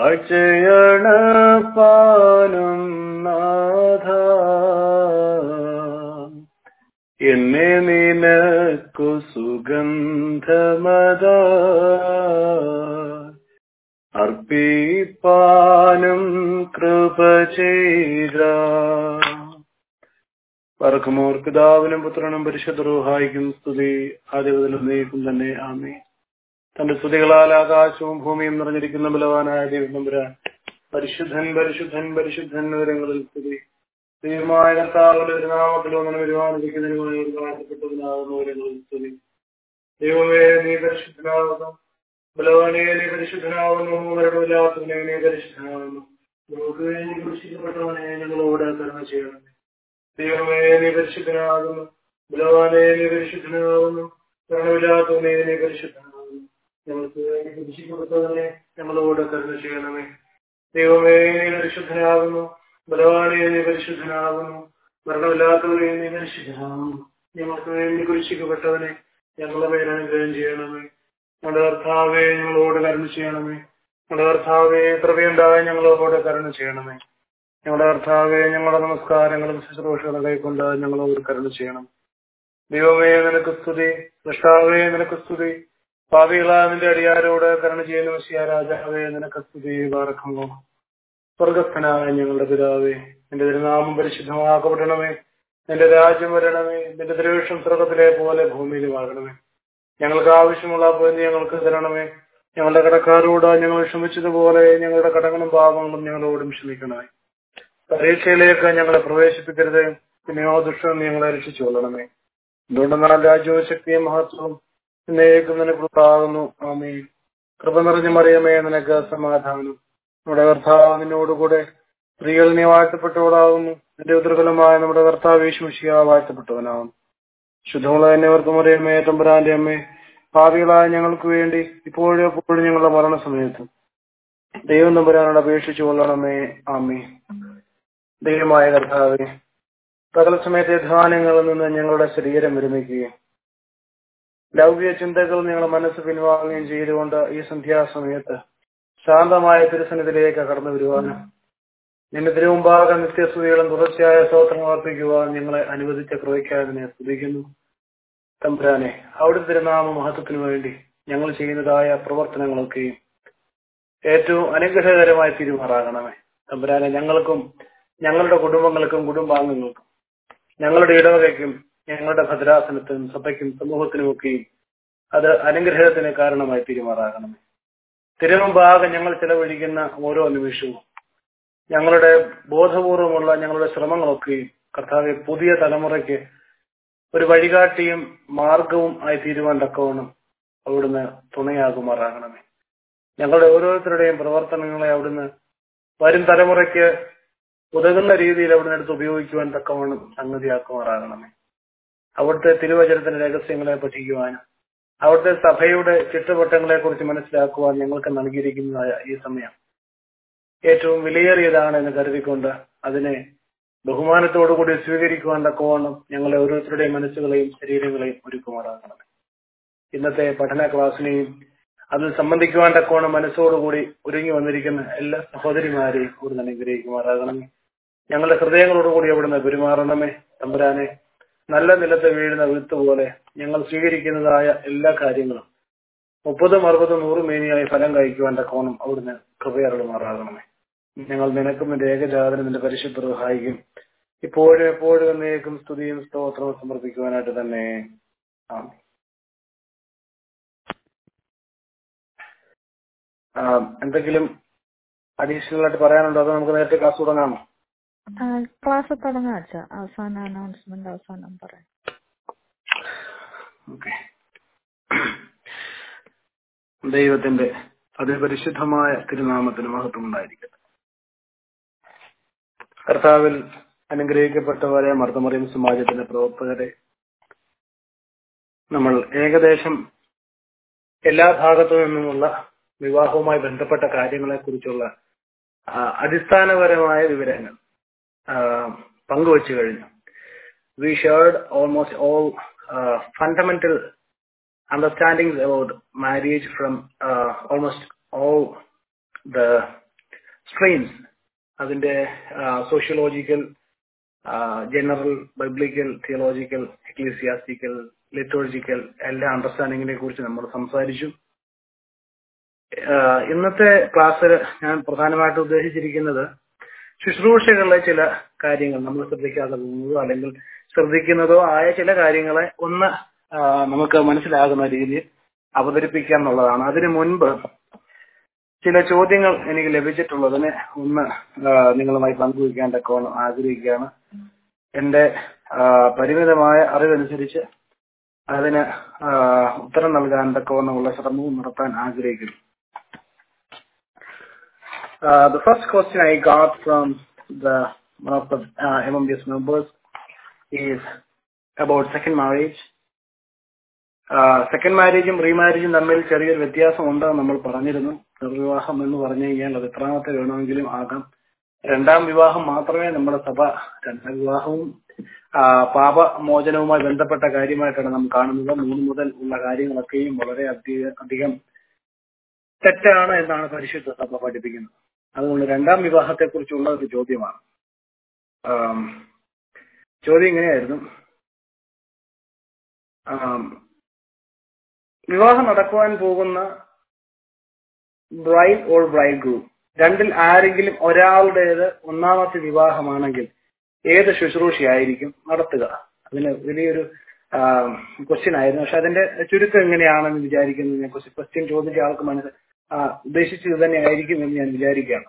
കാഴ്ചയണപ്പാനും നാഥ എന്നെ നിനക്കു സുഗന്ധമത അർപ്പിപ്പാനും കൃപ ചെയ്ത പറക്കുമോർ പിതാവിനും പുത്രനും പരിശുദ്ധ റൂഹായിക്കും സ്തുതി ആദ്യവതിലും നീക്കും തന്നെ ആമേ തന്റെ സ്തുതികളാൽ ആകാശവും ഭൂമിയും നിറഞ്ഞിരിക്കുന്ന ബലവാനായ ദൈവനമ്പുരാൻ പരിശുദ്ധൻ പരിശുദ്ധൻ പരിശുദ്ധൻ വിവരങ്ങളിൽ സ്തുതി ദൈവമായ കർത്താവിന്റെ ഒരു നാമത്തിൽ ഒന്നും വരുവാനിരിക്കുന്നതിനുമായി വാഴ്ത്തപ്പെട്ടവനാകുന്ന വിവരങ്ങളിൽ സ്തുതി ദൈവമേ നീ പരിശുദ്ധനാകുന്നു ബലവാനെ നീ പരിശുദ്ധനാകുന്നു മരണമില്ലാത്തവനെ നീ പരിശുദ്ധനാകുന്നു നമുക്ക് വേണ്ടി കുറിച്ചിട്ടപ്പെട്ടവനെ ഞങ്ങളോട് കരുണ ചെയ്യണം ദൈവമേ നീ പരിശുദ്ധനാകുന്നു ബലവാനെ നീ പരിശുദ്ധനാകുന്നു മരണമില്ലാത്തവനെ നീ പരിശുദ്ധനാകുന്നു ഞങ്ങൾക്ക് വേണ്ടി കുരിശിക്കപ്പെട്ടവനെ ഞങ്ങളോട് കരുണ ചെയ്യണമേ ദൈവമേ നീ പരിശുദ്ധനാകുന്നു ബലവാനെ നീ പരിശുദ്ധനാകുന്നു മരണമില്ലാത്തവനെ നീ പരിശുദ്ധനാകുന്നു ഞങ്ങൾക്ക് വേണ്ടി കുരിശിക്കപ്പെട്ടവനെ ഞങ്ങളുടെ മേൽ അനുഗ്രഹം ചെയ്യണമേ ഞങ്ങളുടെ കർത്താവെ ഞങ്ങളോട് കരുണ ചെയ്യണമേ ഞങ്ങളുടെ കർത്താവെ കൃപയുണ്ടായി ഞങ്ങളോട് കരുണ ചെയ്യണമേ ഞങ്ങളുടെ കർത്താവെ ഞങ്ങളുടെ നമസ്കാരങ്ങളും ശുശ്രൂഷകളും കൈക്കൊണ്ട് ഞങ്ങളോട് കരുണ ചെയ്യണം ദൈവമേ നിനക്ക് സ്തുതി സൃഷ്ടാവേ നിനക്ക് സ്തുതി പാപികളാ നിന്റെ അടിയാരോട് കരുണ ചെയ്യുന്ന വിഷയ രാജാവേ നിനക്ക് സ്തുതി പാർക്കുന്നു സ്വർഗസ്ഥനായ ഞങ്ങളുടെ പിതാവേ നിന്റെ തിരുനാമം പരിശുദ്ധമാക്കപ്പെടണമേ നിന്റെ രാജ്യം വരണമേ നിന്റെ തിരുവിഷം സ്വർഗത്തിലെ പോലെ ഭൂമിയിലും ആകണമേ ഞങ്ങൾക്ക് ആവശ്യമുള്ള പോയി ഞങ്ങൾക്ക് തരണമേ ഞങ്ങളുടെ കടക്കാരോട് ഞങ്ങൾ ക്ഷമിച്ചതുപോലെ ഞങ്ങളുടെ കടങ്ങളും പാപങ്ങളും ഞങ്ങളോടും ക്ഷമിക്കണമേ പരീക്ഷയിലേക്ക് ഞങ്ങളെ പ്രവേശിപ്പിക്കരുത് പിന്നെയോ ദുഷ്ടം ഞങ്ങളെ രക്ഷിച്ചു കൊള്ളണമേ എന്തുകൊണ്ടെന്നാൽ രാജ്യവും ശക്തിയും മഹത്വവും എന്നേക്കും നിനക്കുള്ളതാകുന്നു ആമേ കൃപ നിറഞ്ഞ മറിയമേ നിനക്ക് സമാധാനം നമ്മുടെ കർത്താവ് നിന്നോടുകൂടെ സ്ത്രീകൾ നീ വാഴ്ത്തപ്പെട്ടവളാകുന്നു നിന്റെ ഉദർഫലമായ നമ്മുടെ കർത്താവ് യേശുമിഷിയ വാഴ്ത്തപ്പെട്ടവനാകുന്നു ശുദ്ധമുള്ള എന്നവർക്കും അറിയമേ തമ്പുരാന്റെ അമ്മേ ഭാവികളായ ഞങ്ങൾക്ക് വേണ്ടി ഇപ്പോഴും എപ്പോഴും ഞങ്ങളുടെ മരണസമയത്തും ദൈവം തമ്പുരാനോട് അപേക്ഷിച്ചു കൊള്ളണമേ ആമേ ദൈവമായ കർത്താവെ പകൽ സമയത്തെ ധ്യാനങ്ങളിൽ നിന്ന് ഞങ്ങളുടെ ശരീരം വിരമിക്കുകയും ലൗകിക ചിന്തകൾ ഞങ്ങളുടെ മനസ്സ് പിൻവാങ്ങുകയും ചെയ്തുകൊണ്ട് ഈ സന്ധ്യാസമയത്ത് ശാന്തമായ തിരുസന്നിധിയിലേക്ക് കടന്നു വരുവാനും നിന്റെ തിരുമുമ്പാകെ നിത്യസ്തുതികളും തുടർച്ചയായ സ്തോത്രങ്ങൾ അർപ്പിക്കുവാൻ ഞങ്ങളെ അനുവദിച്ച ക്രയിക്കാതിനെ സ്തുതിക്കുന്നു തമ്പുരാനെ അവിടുത്തെ തിരുനാമ മഹത്വത്തിനു വേണ്ടി ഞങ്ങൾ ചെയ്യുന്നതായ പ്രവർത്തനങ്ങളൊക്കെയും ഏറ്റവും അനുഗ്രഹകരമായി തീരുമാറാകണമേ തമ്പുരാനെ ഞങ്ങൾക്കും ഞങ്ങളുടെ കുടുംബങ്ങൾക്കും കുടുംബാംഗങ്ങൾക്കും ഞങ്ങളുടെ ഇടവകയ്ക്കും ഞങ്ങളുടെ ഭദ്രാസനത്തിനും സഭയ്ക്കും സമൂഹത്തിനുമൊക്കെയും അത് അനുഗ്രഹത്തിന് കാരണമായി തീരുമാറാകണമേ തിരുമുമ്പാകെ ഞങ്ങൾ ചെലവഴിക്കുന്ന ഓരോ നിമിഷവും ഞങ്ങളുടെ ബോധപൂർവമുള്ള ഞങ്ങളുടെ ശ്രമങ്ങളൊക്കെയും കർത്താവെ പുതിയ തലമുറയ്ക്ക് ഒരു വഴികാട്ടിയും മാർഗവും ആയി തീരുവാൻ തക്കവണ്ണം അവിടുന്ന് തുണയാകുമാറാകണമേ ഞങ്ങളുടെ ഓരോരുത്തരുടെയും പ്രവർത്തനങ്ങളെ അവിടുന്ന് വരും തലമുറയ്ക്ക് ഉതകുന്ന രീതിയിൽ അവിടുന്ന് എടുത്ത് ഉപയോഗിക്കുവാൻ തക്കവണ്ണം സംഗതിയാക്കുമാറാകണമേ അവിടുത്തെ തിരുവചനത്തിന്റെ രഹസ്യങ്ങളെ പഠിക്കുവാനും അവിടുത്തെ സഭയുടെ ചുറ്റുവട്ടങ്ങളെ കുറിച്ച് മനസ്സിലാക്കുവാൻ ഞങ്ങൾക്ക് നൽകിയിരിക്കുന്നതായ ഈ സമയം ഏറ്റവും വിലയേറിയതാണ് എന്ന് കരുതിക്കൊണ്ട് അതിനെ ബഹുമാനത്തോടുകൂടി സ്വീകരിക്കുവാൻ തക്കവണ്ണം ഞങ്ങളെ ഓരോരുത്തരുടെയും മനസ്സുകളെയും ശരീരങ്ങളെയും ഒരുക്കുമാറാകണം ഇന്നത്തെ പഠന ക്ലാസ്സിനെയും അതിൽ സംബന്ധിക്കുവാൻ തക്കവണ്ണം മനസ്സോടുകൂടി ഒരുങ്ങി വന്നിരിക്കുന്ന എല്ലാ സഹോദരിമാരെയും കൂടുതൽ അനുഗ്രഹിക്കുമാറാകണമേ ഞങ്ങളുടെ ഹൃദയങ്ങളോടുകൂടി അവിടുന്ന് പെരുമാറണമേ തമ്പുരാനെ നല്ല നിലത്ത് വീഴുന്ന വിത്ത് പോലെ ഞങ്ങൾ സ്വീകരിക്കുന്നതായ എല്ലാ കാര്യങ്ങളും മുപ്പതും അറുപതും നൂറും മേനിയായി ഫലം കഴിക്കുവാൻ തക്കവണ്ണം അവിടുന്ന് കൃപയറുമാറാകണമേ ഞങ്ങൾ നിനക്കും നിന്റെ ഏകജാതനും നിന്റെ പരിശുദ്ധ സഹായിക്കും ഇപ്പോഴും എപ്പോഴും എന്നേക്കും സ്തുതിയും സ്തോത്രവും സമർപ്പിക്കുവാനായിട്ട് തന്നെ ആമേൻ. ആ, എന്തെങ്കിലും അഡീഷണൽ ആയിട്ട് പറയാനുണ്ടോ അതോ നമുക്ക് നേരത്തെ ക്ലാസ് തുടങ്ങാമോ ക്ലാസ് തുടങ്ങാം അച്ഛാ അവസാന അനൗൺസ്മെന്റ് അവസാനം പറയാം ഓക്കെ ദൈവത്തിന്റെ അതിപരിശുദ്ധമായ തിരുനാമത്തിന് മഹത്വം ഉണ്ടായിരിക്കട്ടെ കർത്താവിൽ അനുഗ്രഹിക്കപ്പെട്ടവരെ മർദ്ദമറിയും സമാജത്തിന്റെ പ്രവർത്തകരെ നമ്മൾ ഏകദേശം എല്ലാ ഭാഗത്തു നിന്നുമുള്ള വിവാഹവുമായി ബന്ധപ്പെട്ട കാര്യങ്ങളെ കുറിച്ചുള്ള അടിസ്ഥാനപരമായ വിവരങ്ങൾ ആ, പങ്കുവച്ചു കഴിഞ്ഞു we shared almost all fundamental understandings about marriage from uh, almost all the streams അതിന്റെ sociological general biblical theological ecclesiastical liturgical എല്ലാ അണ്ടർസ്റ്റാൻഡിങ്ങിനെ കുറിച്ച് നമ്മൾ സംസാരിച്ചു ആഹ് ഇന്നത്തെ ക്ലാസ്സിൽ ഞാൻ പ്രധാനമായിട്ട് ഉദ്ദേശിച്ചിരിക്കുന്നത് ശുശ്രൂഷകളിലെ ചില കാര്യങ്ങൾ നമ്മൾ ശ്രദ്ധിക്കാതെ പോകുന്നതോ അല്ലെങ്കിൽ ശ്രദ്ധിക്കുന്നതോ ആയ ചില കാര്യങ്ങളെ ഒന്ന് ആഹ് നമുക്ക് മനസ്സിലാകുന്ന രീതിയിൽ അവതരിപ്പിക്കുക എന്നുള്ളതാണ് അതിനു മുൻപ് ചില ചോദ്യങ്ങൾ എനിക്ക് ലഭിച്ചിട്ടുള്ളതിന് ഒന്ന് ആഹ് നിങ്ങളുമായി പങ്കുവയ്ക്കാൻ തക്കവണ്ണം ആഗ്രഹിക്കുകയാണ് എന്റെ ആഹ് പരിമിതമായ അറിവനുസരിച്ച് അതിന് ആഹ് ഉത്തരം നൽകാൻ തക്കവണ്ണമുള്ള ശ്രമവും നടത്താൻ ആഗ്രഹിക്കുന്നു Uh, the first question I got from the one of the uh, MMBS members is about second marriage. Second മാരേജും റീമാരേജും തമ്മിൽ ചെറിയൊരു വ്യത്യാസമുണ്ട് നമ്മൾ പറഞ്ഞിരുന്നു നിർവിവാഹം എന്ന് പറഞ്ഞു കഴിഞ്ഞാൽ അത് എത്രാമത്തെ വേണമെങ്കിലും ആകാം രണ്ടാം വിവാഹം മാത്രമേ നമ്മുടെ സഭ രണ്ടാം വിവാഹവും ആ, പാപമോചനവുമായി ബന്ധപ്പെട്ട കാര്യമായിട്ടാണ് നാം കാണുന്നത് മൂന്ന് മുതൽ ഉള്ള കാര്യങ്ങളൊക്കെയും വളരെ അധിക- അധികം തെറ്റാണ് എന്നാണ് പരിശുദ്ധ സഭ പഠിപ്പിക്കുന്നത് അതുകൊണ്ട് രണ്ടാം വിവാഹത്തെ കുറിച്ചുള്ള ഒരു ചോദ്യമാണ് ആം, ചോദ്യം ഇങ്ങനെയായിരുന്നു ആം, വിവാഹം നടക്കുവാൻ പോകുന്ന ബ്രൈഡ് ഓർ ബ്രൈഡ് ഗ്രൂം രണ്ടിൽ ആരെങ്കിലും ഒരാളുടേത് ഒന്നാമത്തെ വിവാഹമാണെങ്കിൽ ഏത് ശുശ്രൂഷയായിരിക്കും നടത്തുക അതിന് വലിയൊരു ക്വസ്റ്റ്യൻ ആയിരുന്നു പക്ഷെ അതിന്റെ ചുരുക്കം എങ്ങനെയാണെന്ന് വിചാരിക്കുന്നു ഞാൻ ക്വസ്റ്റ്യൻ ചോദിച്ച ആൾക്ക് മനസ്സിൽ ഉദ്ദേശിച്ചത് തന്നെ ആയിരിക്കും എന്ന് ഞാൻ വിചാരിക്കുകയാണ്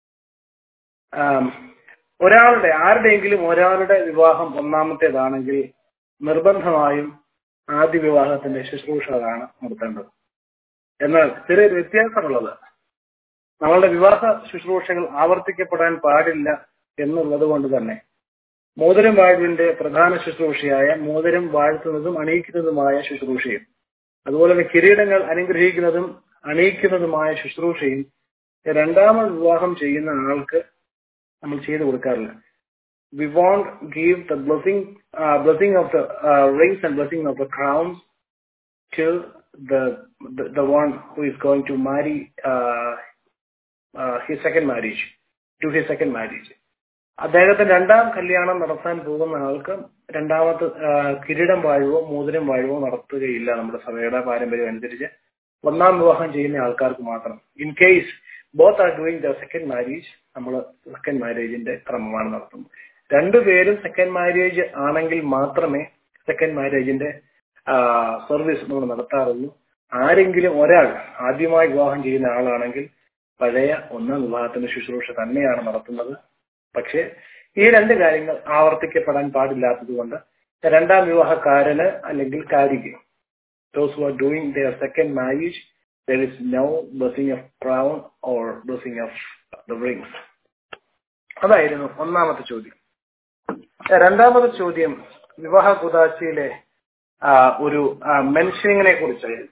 ആം, ഒരാളുടെ ആരുടെയെങ്കിലും ഒരാളുടെ വിവാഹം ഒന്നാമത്തേതാണെങ്കിൽ നിർബന്ധമായും ആദ്യ വിവാഹത്തിന്റെ ശുശ്രൂഷകളാണ് നടത്തേണ്ടത് എന്നാൽ ചെറിയൊരു വ്യത്യാസമുള്ളത് നമ്മളുടെ വിവാഹ ശുശ്രൂഷകൾ ആവർത്തിക്കപ്പെടാൻ പാടില്ല എന്നുള്ളത് കൊണ്ട് തന്നെ മോതിരം വാഴ്വിന്റെ പ്രധാന ശുശ്രൂഷയായ മോതിരം വാഴ്ത്തുന്നതും അണിയിക്കുന്നതുമായ ശുശ്രൂഷയും അതുപോലെ തന്നെ കിരീടങ്ങൾ അനുഗ്രഹിക്കുന്നതും അണിയിക്കുന്നതുമായ ശുശ്രൂഷയും രണ്ടാമത് വിവാഹം ചെയ്യുന്ന ആൾക്ക് നമ്മൾ ചെയ്തു കൊടുക്കാറില്ല we won't give the blessing blessing of the rings and blessing of the crowns to the, the the one who is going to marry uh, uh, his second marriage to his second marriage അദ്ദേഹത്തിന്റെ രണ്ടാം കല്യാണം നടത്താൻ പോകുന്ന ആൾക്ക് രണ്ടാമത്തെ ആ, കിരീടം വാഴുവോ മോതിരം വാഴുവോ നടത്തുകയില്ല നമ്മുടെ സഭയുടെ പാരമ്പര്യം അനുസരിച്ച് ഒന്നാം വിവാഹം ചെയ്യുന്ന ആൾക്കാർക്ക് മാത്രം in case both are doing the second marriage നമ്മൾ സെക്കൻഡ് മാരേജിന്റെ ക്രമമാണ് നടത്തുന്നത് രണ്ടുപേരും സെക്കൻഡ് മാരേജ് ആണെങ്കിൽ മാത്രമേ സെക്കൻഡ് മാരേജിന്റെ സർവീസ് നമ്മൾ നടത്താറുള്ളൂ ആരെങ്കിലും ഒരാൾ ആദ്യമായി വിവാഹം ചെയ്യുന്ന ആളാണെങ്കിൽ പഴയ ഒന്നാം വിവാഹത്തിന്റെ ശുശ്രൂഷ തന്നെയാണ് നടത്തുന്നത് പക്ഷേ ഈ രണ്ട് കാര്യങ്ങൾ ആവർത്തിക്കപ്പെടാൻ പാടില്ലാത്തത് കൊണ്ട് രണ്ടാം വിവാഹക്കാരന് അല്ലെങ്കിൽ കാരിക്ക് those who are doing their second marriage there is no blessing of crown or blessing of the rings അതായിരുന്നു ഒന്നാമത്തെ ചോദ്യം രണ്ടാമത്തെ ചോദ്യം വിവാഹ കുതാശയിലെ ആ, ഒരു മെൻഷനിങ്ങിനെ കുറിച്ചായിരുന്നു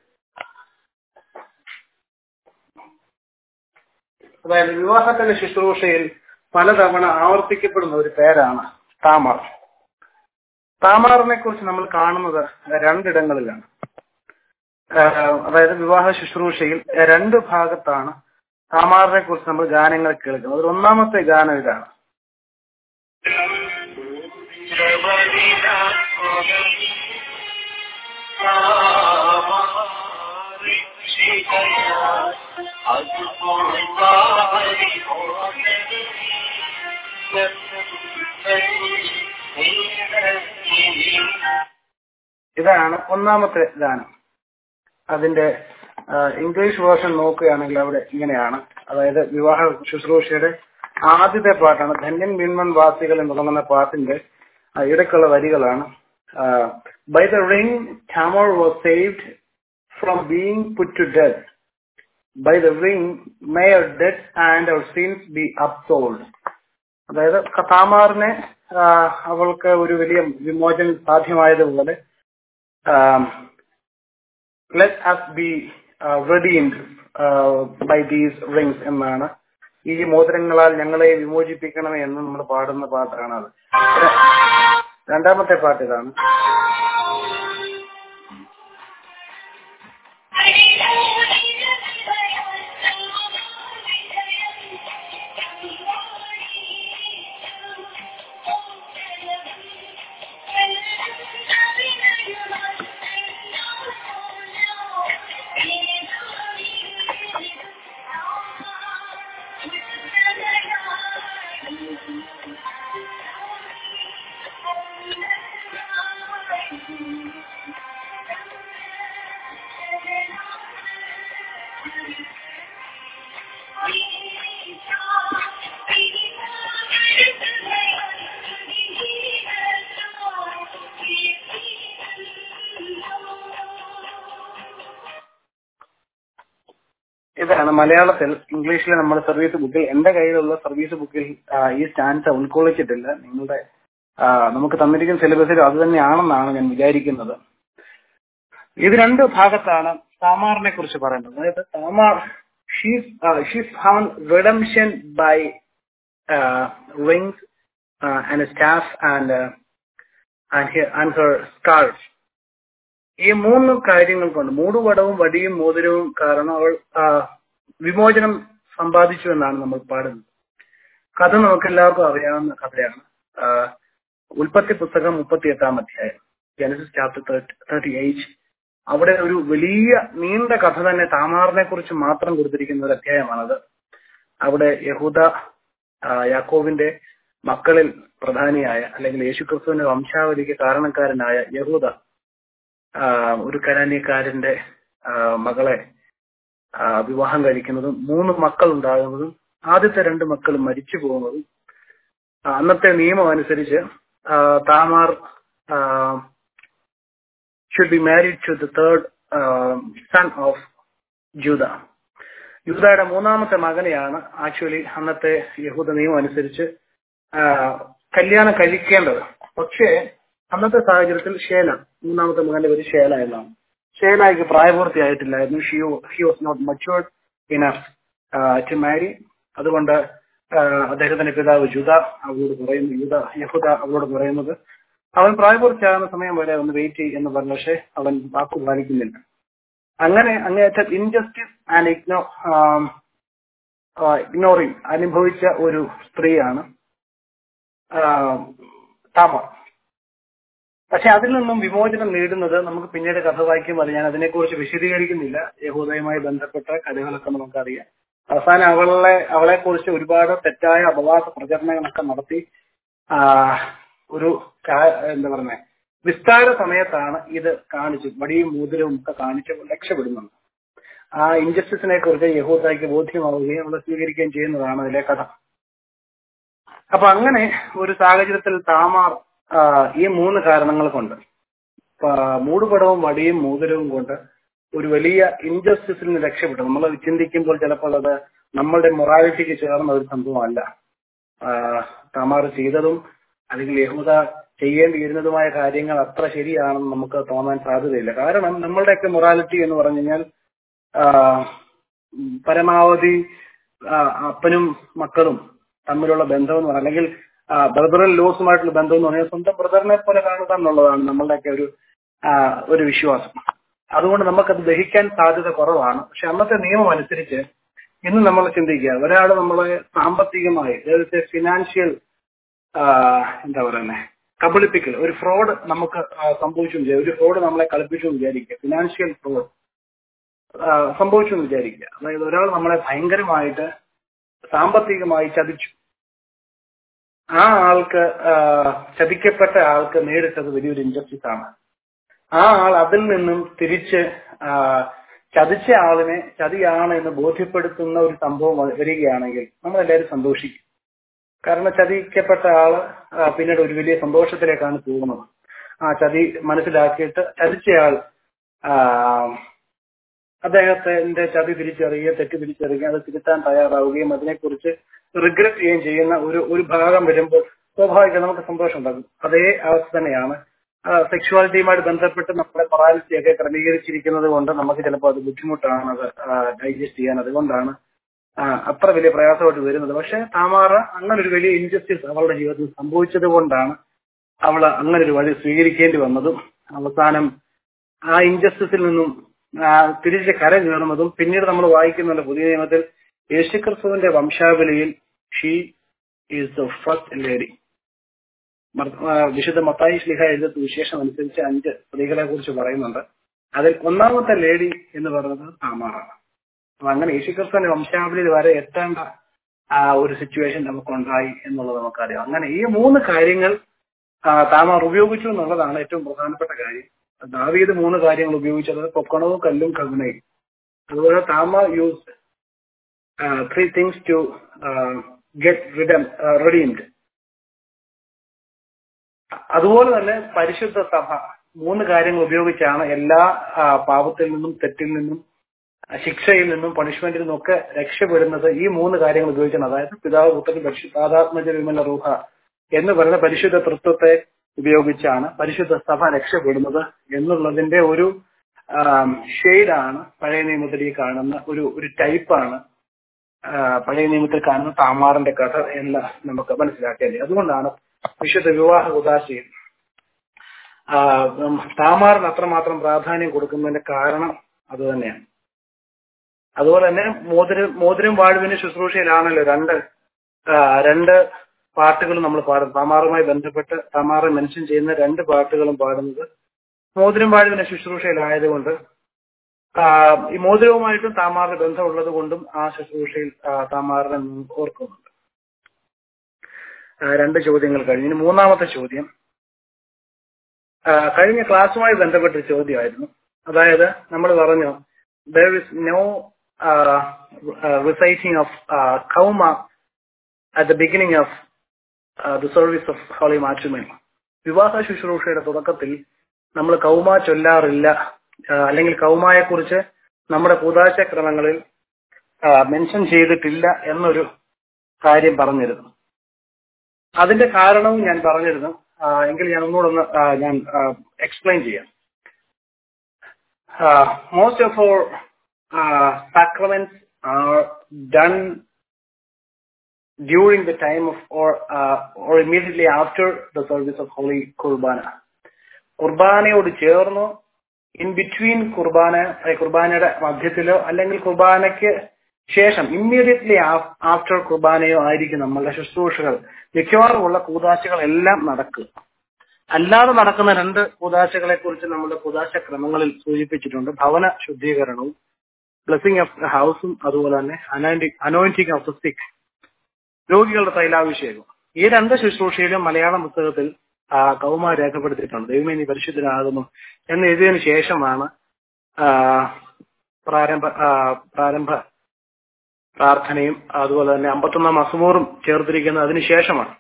അതായത് വിവാഹത്തിന്റെ ശുശ്രൂഷയിൽ പലതവണ ആവർത്തിക്കപ്പെടുന്ന ഒരു പേരാണ് താമർ താമാറിനെ കുറിച്ച് നമ്മൾ കാണുന്നത് രണ്ടിടങ്ങളിലാണ് ആ, അതായത് വിവാഹ ശുശ്രൂഷയിൽ രണ്ട് ഭാഗത്താണ് താമാറിനെ കുറിച്ച് നമ്മൾ ഗാനങ്ങൾ കേൾക്കുന്നത് അതിൽ ഒന്നാമത്തെ ഗാനം ഇതാണ് ഇതാണ് ഒന്നാമത്തെ ഗാനം അതിന്റെ ആ, ഇംഗ്ലീഷ് വേർഷൻ നോക്കുകയാണെങ്കിൽ അവിടെ ഇങ്ങനെയാണ് അതായത് വിവാഹ ശുശ്രൂഷയുടെ ആദ്യത്തെ പാട്ടാണ് ധന്യൻ മിൻമൺ വാസികൾ എന്ന് തുടങ്ങുന്ന പാട്ടിന്റെ ആ, ഇടയ്ക്കുള്ള വരികളാണ് by the ring Tamar was saved from being put to death by the ring may our death and our sins be absolved അതായത് താമാറിനെ ആ, അവൾക്ക് ഒരു വലിയ വിമോചനം സാധ്യമായതുപോലെ let us be redeemed by these rings എന്നാണ് ഈ മോതിരങ്ങളാൽ ഞങ്ങളെ വിമോചിപ്പിക്കണമേ എന്ന് നമ്മൾ പാടുന്ന പാട്ടാണ് അത് രണ്ടാമത്തെ പാട്ട് ഇതാണ് ഇതാണ് മലയാളത്തിൽ ഇംഗ്ലീഷിൽ നമ്മുടെ സർവീസ് ബുക്കിൽ എന്റെ കയ്യിലുള്ള സർവീസ് ബുക്കിൽ ആ, ഈ സ്റ്റാൻസ് ഉൾക്കൊള്ളിച്ചിട്ടില്ല നിങ്ങളുടെ ആ, നമുക്ക് തന്നിരിക്കുന്ന സിലബസിൽ അത് തന്നെയാണെന്നാണ് ഞാൻ വിചാരിക്കുന്നത് ഇത് രണ്ട് ഭാഗത്താണ് താമാറിനെ കുറിച്ച് പറയുന്നത് അതായത് Tamar she's found redemption by rings and staff and and her scarf ഈ മൂന്ന് കാര്യങ്ങൾ കൊണ്ട് മൂടുപടവും വടിയും മോതിരവും കാരണം അവൾ ആ, വിമോചനം സമ്പാദിച്ചു എന്നാണ് നമ്മൾ പാടുന്നത് കഥ നമുക്ക് എല്ലാവർക്കും അറിയാവുന്ന കഥയാണ് ആ, ഉൽപ്പത്തി പുസ്തകം മുപ്പത്തി എട്ടാം അധ്യായം ജനസിസ് ചാപ്റ്റർ തേർട്ടി എയ്റ്റ് അവിടെ ഒരു വലിയ നീണ്ട കഥ തന്നെ താമാറിനെ കുറിച്ച് മാത്രം കൊടുത്തിരിക്കുന്ന ഒരു അധ്യായമാണത് അവിടെ യഹൂദ ആ, യാക്കോബിന്റെ മക്കളിൽ പ്രധാനിയായ അല്ലെങ്കിൽ യേശുക്രിസ്തുവിന്റെ വംശാവലിക്ക് കാരണക്കാരനായ യഹൂദ ആ, ഒരു കരാനിയക്കാരന്റെ ആ, മകളെ ആ, വിവാഹം കഴിക്കുന്നതും മൂന്ന് മക്കൾ ഉണ്ടാകുന്നതും ആദ്യത്തെ രണ്ട് മക്കൾ മരിച്ചു പോകുന്നതും ആ, അന്നത്തെ നിയമം അനുസരിച്ച് ആ, Tamar should be married to the third son of Judah യൂതയുടെ മൂന്നാമത്തെ മകനെയാണ് ആക്ച്വലി അന്നത്തെ യഹൂദ നിയമം അനുസരിച്ച് ആ, കല്യാണം കഴിക്കേണ്ടത് പക്ഷേ അന്നത്തെ സാഹചര്യത്തിൽ ഷേല മൂന്നാമത്തെ മകന്റെ പേര് ഷേല എന്നാണ് ഷേലായിക്ക് പ്രായപൂർത്തിയായിട്ടില്ലായിരുന്നു she he was not matured enough to marry അതുകൊണ്ട് ആ, അദ്ദേഹത്തിന്റെ പിതാവ് ജുദ അവളോട് പറയുന്നു യുദ യഹുദ അവളോട് പറയുന്നത് അവൻ പ്രായപൂർത്തിയാകുന്ന സമയം വരെ ഒന്ന് വെയിറ്റ് ചെയ്യും എന്ന് പറഞ്ഞു പക്ഷെ അവൻ വാക്കു പാലിക്കുന്നില്ല അങ്ങനെ അങ്ങേയറ്റം ഇൻജസ്റ്റിസ് ആൻഡ് ഇഗ്നോ ഇഗ്നോറിങ് അനുഭവിച്ച ഒരു സ്ത്രീയാണ് താമർ പക്ഷെ അതിൽ നിന്നും വിമോചനം നേടുന്നത് നമുക്ക് പിന്നീട് കഥ വായിക്കുമ്പോൾ അത് ഞാൻ അതിനെക്കുറിച്ച് വിശദീകരിക്കുന്നില്ല യഹൂദയുമായി ബന്ധപ്പെട്ട കഥകളൊക്കെ നമുക്കറിയാം അവസാനം അവളെ അവളെ കുറിച്ച് ഒരുപാട് തെറ്റായ അപവാദ പ്രചരണങ്ങളൊക്കെ നടത്തി ആ, ഒരു കാ- എന്താ പറയുന്നത് വിസ്താര സമയത്താണ് ഇത് കാണിച്ചു വടിയും മൂതിരവും ഒക്കെ കാണിച്ച് രക്ഷപ്പെടുന്നുണ്ട് ആ ഇൻജസ്റ്റിസിനെ കുറിച്ച് യഹൂദയ്ക്ക് ബോധ്യമാവുകയും അവളെ സ്വീകരിക്കുകയും ചെയ്യുന്നതാണ് അതിലെ കഥ അപ്പൊ അങ്ങനെ ഒരു സാഹചര്യത്തിൽ താമാർ ആ, ഈ മൂന്ന് കാരണങ്ങൾ കൊണ്ട് ആ, മൂടുപടവും വടിയും മൂതിരവും കൊണ്ട് ഒരു വലിയ ഇൻജസ്റ്റിസിൽ നിന്ന് രക്ഷപ്പെട്ടു നമ്മൾ അത് ചിന്തിക്കുമ്പോൾ ചിലപ്പോൾ അത് നമ്മളുടെ മൊറാലിറ്റിക്ക് ചേർന്ന ഒരു സംഭവമല്ല ആ, താമാർ ചെയ്തതും അല്ലെങ്കിൽ യഹൂദ ചെയ്യേണ്ടിയിരുന്നതുമായ കാര്യങ്ങൾ അത്ര ശരിയാണെന്ന് നമുക്ക് തോന്നാൻ സാധ്യതയില്ല കാരണം നമ്മളുടെയൊക്കെ മൊറാലിറ്റി എന്ന് പറഞ്ഞു കഴിഞ്ഞാൽ ആ, ഉം, പരമാവധി ആ, അപ്പനും മക്കളും തമ്മിലുള്ള ബന്ധം എന്ന് പറഞ്ഞാൽ അല്ലെങ്കിൽ ബ്രദറൽ ലോസുമായിട്ടുള്ള ബന്ധം എന്ന് പറഞ്ഞാൽ സ്വന്തം ബ്രദറിനെ പോലെ കാണുക എന്നുള്ളതാണ് നമ്മളുടെയൊക്കെ ഒരു ആ, ഒരു വിശ്വാസം അതുകൊണ്ട് നമുക്കത് ദഹിക്കാൻ സാധ്യത കുറവാണ് പക്ഷെ അന്നത്തെ നിയമം അനുസരിച്ച് ഇന്ന് നമ്മൾ ചിന്തിക്കുക ഒരാൾ നമ്മളെ സാമ്പത്തികമായി ഫിനാൻഷ്യൽ എന്താ പറയുന്നത് കബളിപ്പിക്കൽ ഒരു ഫ്രോഡ് നമുക്ക് ആ, സംഭവിച്ചു എന്ന് വിചാരിക്കുക. ഒരു ഫ്രോഡ് നമ്മളെ കളിപ്പിച്ചു എന്ന് വിചാരിക്കുക ഫിനാൻഷ്യൽ ഫ്രോഡ് സംഭവിച്ചു എന്ന് വിചാരിക്കുക അതായത് ഒരാൾ നമ്മളെ ഭയങ്കരമായിട്ട് സാമ്പത്തികമായി ചതിച്ചു ആ ആൾക്ക് ആ, ചതിക്കപ്പെട്ട ആൾക്ക് നേരിട്ടത് വലിയൊരു ഇൻജസ്റ്റിസ് ആണ് ആ ആൾ അതിൽ നിന്നും തിരിച്ച് ആ, ചതിച്ച ആളിനെ ചതിയാണ് എന്ന് ബോധ്യപ്പെടുത്തുന്ന ഒരു സംഭവം വ- വരികയാണെങ്കിൽ നമ്മളെല്ലാവരും സന്തോഷിക്കും കാരണം ചതിക്കപ്പെട്ട ആള് ആ, പിന്നീട് ഒരു വലിയ സന്തോഷത്തിലേക്കാണ് പോകുന്നത് ആ ചതി മനസ്സിലാക്കിയിട്ട് ചതിച്ചയാൾ ആ, അദ്ദേഹത്തിന്റെ ചതി തിരിച്ചറിയുകയും തെറ്റ് തിരിച്ചറിയുകയും അത് തിരുത്താൻ തയ്യാറാവുകയും അതിനെക്കുറിച്ച് റിഗ്രറ്റ് ചെയ്യുകയും ചെയ്യുന്ന ഒരു ഒരു ഭാഗം വരുമ്പോൾ സ്വാഭാവികം നമുക്ക് സന്തോഷം ഉണ്ടാകും അതേ അവസ്ഥ തന്നെയാണ് സെക്ഷുവാലിറ്റിയുമായിട്ട് ബന്ധപ്പെട്ട് നമ്മുടെ മൊറാലിറ്റി ഒക്കെ ക്രമീകരിച്ചിരിക്കുന്നത് കൊണ്ട് നമുക്ക് ചിലപ്പോൾ അത് ബുദ്ധിമുട്ടാണ് അത് ഡൈജസ്റ്റ് ചെയ്യാൻ അതുകൊണ്ടാണ് ആ, അത്ര വലിയ പ്രയാസമായിട്ട് വരുന്നത് പക്ഷെ താമാറ അങ്ങനെ ഒരു വലിയ ഇൻജസ്റ്റിസ് അവളുടെ ജീവിതത്തിൽ സംഭവിച്ചത് കൊണ്ടാണ് അവൾ അങ്ങനെ ഒരു വഴി സ്വീകരിക്കേണ്ടി വന്നതും അവസാനം ആ ഇൻജസ്റ്റിസിൽ നിന്നും ആ, തിരിച്ച് കര കയറുന്നതും പിന്നീട് നമ്മൾ വായിക്കുന്നുണ്ട് പുതിയ നിയമത്തിൽ യേശുക്രിസ്തുവിന്റെ വംശാവലിയിൽ she is the first lady വിശുദ്ധ മത്തായി ശ്ലിഹ എഴുതുന്ന വിശേഷം അനുസരിച്ച് അഞ്ച് സ്ത്രീകളെ കുറിച്ച് പറയുന്നുണ്ട് അതിൽ ഒന്നാമത്തെ ലേഡി എന്ന് പറയുന്നത് താമാറാണ് അപ്പൊ അങ്ങനെ യേശുക്രിസ്തുവിന്റെ വംശാവലിയിൽ വരെ എത്തേണ്ട ആ ഒരു സിറ്റുവേഷൻ നമുക്കുണ്ടായി എന്നുള്ളത് നമുക്കറിയാം അങ്ങനെ ഈ മൂന്ന് കാര്യങ്ങൾ ആ, താമാർ ഉപയോഗിച്ചു എന്നുള്ളതാണ് ഏറ്റവും പ്രധാനപ്പെട്ട കാര്യം ദാവീദ് മൂന്ന് കാര്യങ്ങൾ ഉപയോഗിച്ചത് പൊക്കണവും കല്ലും കരുണയും അതുപോലെ Tamar use three things to get redeem redeemed അതുപോലെ തന്നെ പരിശുദ്ധ സഭ മൂന്ന് കാര്യങ്ങൾ ഉപയോഗിച്ചാണ് എല്ലാ ആ, പാപത്തിൽ നിന്നും തെറ്റിൽ നിന്നും ആ, ശിക്ഷയിൽ നിന്നും പണിഷ്മെന്റിൽ നിന്നും ഒക്കെ രക്ഷപ്പെടുന്നത് ഈ മൂന്ന് കാര്യങ്ങൾ ഉപയോഗിച്ചാണ് അതായത് പിതാവ് പുത്രൻ പരിശുദ്ധാത്മജ വിമല റൂഹ എന്ന് പറയുന്ന പരിശുദ്ധ തൃത്വത്തെ ഉപയോഗിച്ചാണ് പരിശുദ്ധ സഭ രക്ഷപ്പെടുന്നത് എന്നുള്ളതിന്റെ ഒരു ഷെയ്ഡാണ് പഴയ നിയമത്തിൽ ഈ കാണുന്ന ഒരു ഒരു ടൈപ്പാണ് പഴയ നിയമത്തിൽ കാണുന്ന താമാറിന്റെ കഥ എന്ന് നമുക്ക് മനസ്സിലാക്കേണ്ടത് അതുകൊണ്ടാണ് വിശുദ്ധ വിവാഹ ഉദാശയിൽ ആ, ഉം, താമാറിന് അത്രമാത്രം പ്രാധാന്യം കൊടുക്കുന്നതിന്റെ കാരണം അത് തന്നെയാണ് അതുപോലെ തന്നെ മോതിരം മോതിരം വാഴുവിന്റെ ശുശ്രൂഷയിലാണല്ലോ രണ്ട് ആ, രണ്ട് പാട്ടുകൾ നമ്മൾ പാടും താമാറുമായി ബന്ധപ്പെട്ട് താമാറെ മെൻഷൻ ചെയ്യുന്ന രണ്ട് പാട്ടുകളും പാടുന്നത് മോതിരം വാഴുവിന്റെ ശുശ്രൂഷയിലായതുകൊണ്ട് ആ, ഈ മോതിരവുമായിട്ടും താമാറിന് ബന്ധമുള്ളത് കൊണ്ടും ആ ശുശ്രൂഷയിൽ ആ, താമാറിനെ ഓർക്കുന്നുണ്ട് ആ, രണ്ട് ചോദ്യങ്ങൾ കഴിഞ്ഞു ഇനി മൂന്നാമത്തെ ചോദ്യം ആ, കഴിഞ്ഞ ക്ലാസ്സുമായി ബന്ധപ്പെട്ട ഒരു ചോദ്യമായിരുന്നു അതായത് നമ്മൾ പറഞ്ഞു there is no reciting of Kauma at the beginning of the service of holy matrimony വിവാഹ ശുശ്രൂഷയുടെ തുടക്കത്തിൽ നമ്മൾ കൗമ ചൊല്ലാറില്ല ആ, അല്ലെങ്കിൽ കൗമയെ കുറിച്ച് നമ്മുടെ കൂതാശക്രമങ്ങളിൽ മെൻഷൻ ചെയ്തിട്ടില്ല എന്നൊരു കാര്യം പറഞ്ഞിരുന്നു അതിന്റെ കാരണവും ഞാൻ പറഞ്ഞിരുന്നു ആ, എങ്കിൽ ഞാൻ ഒന്നുകൂടെ ഒന്ന് ആ, ഞാൻ എക്സ്പ്ലെയിൻ ചെയ്യാം most of our sacraments are done during the time of or uh, or immediately after the service of Holy Kurbana. കുർബാനയോട് ചേർന്നോ ഇൻ ബിറ്റ്വീൻ കുർബാന ഏ, കുർബാനയുടെ മധ്യത്തിലോ അല്ലെങ്കിൽ കുർബാനയ്ക്ക് ശേഷം ഇമ്മീഡിയറ്റ്ലി ആഫ്റ്റർ കുർബാനയോ ആയിരിക്കും നമ്മളുടെ ശുശ്രൂഷകൾ മിക്കവാറും ഉള്ള കൂതാശകൾ എല്ലാം നടക്കുക അല്ലാതെ നടക്കുന്ന രണ്ട് കൂതാശകളെ കുറിച്ച് നമ്മുടെ കൂതാശ ക്രമങ്ങളിൽ സൂചിപ്പിച്ചിട്ടുണ്ട് ഭവന ശുദ്ധീകരണവും ബ്ലെസ്സിംഗ് ഓഫ് ദ ഹൗസും അതുപോലെ തന്നെ അനോയിന്റിങ് ഓഫ് ദ സിക് രോഗികളുടെ തൈലാഭിഷേകം ഈ രണ്ട് ശുശ്രൂഷയിലും മലയാളം പുസ്തകത്തിൽ ആ, കൗമ രേഖപ്പെടുത്തിയിട്ടുണ്ട് ദൈവമേ നീ പരിശുദ്ധനാകുന്നു എന്ന് എഴുതിയതിനു ശേഷമാണ് ആ, പ്രാരംഭ ആ, പ്രാരംഭ പ്രാർത്ഥനയും അതുപോലെ തന്നെ അമ്പത്തൊന്നാം അസുമൂറും ചേർത്തിരിക്കുന്നത് അതിനുശേഷമാണ്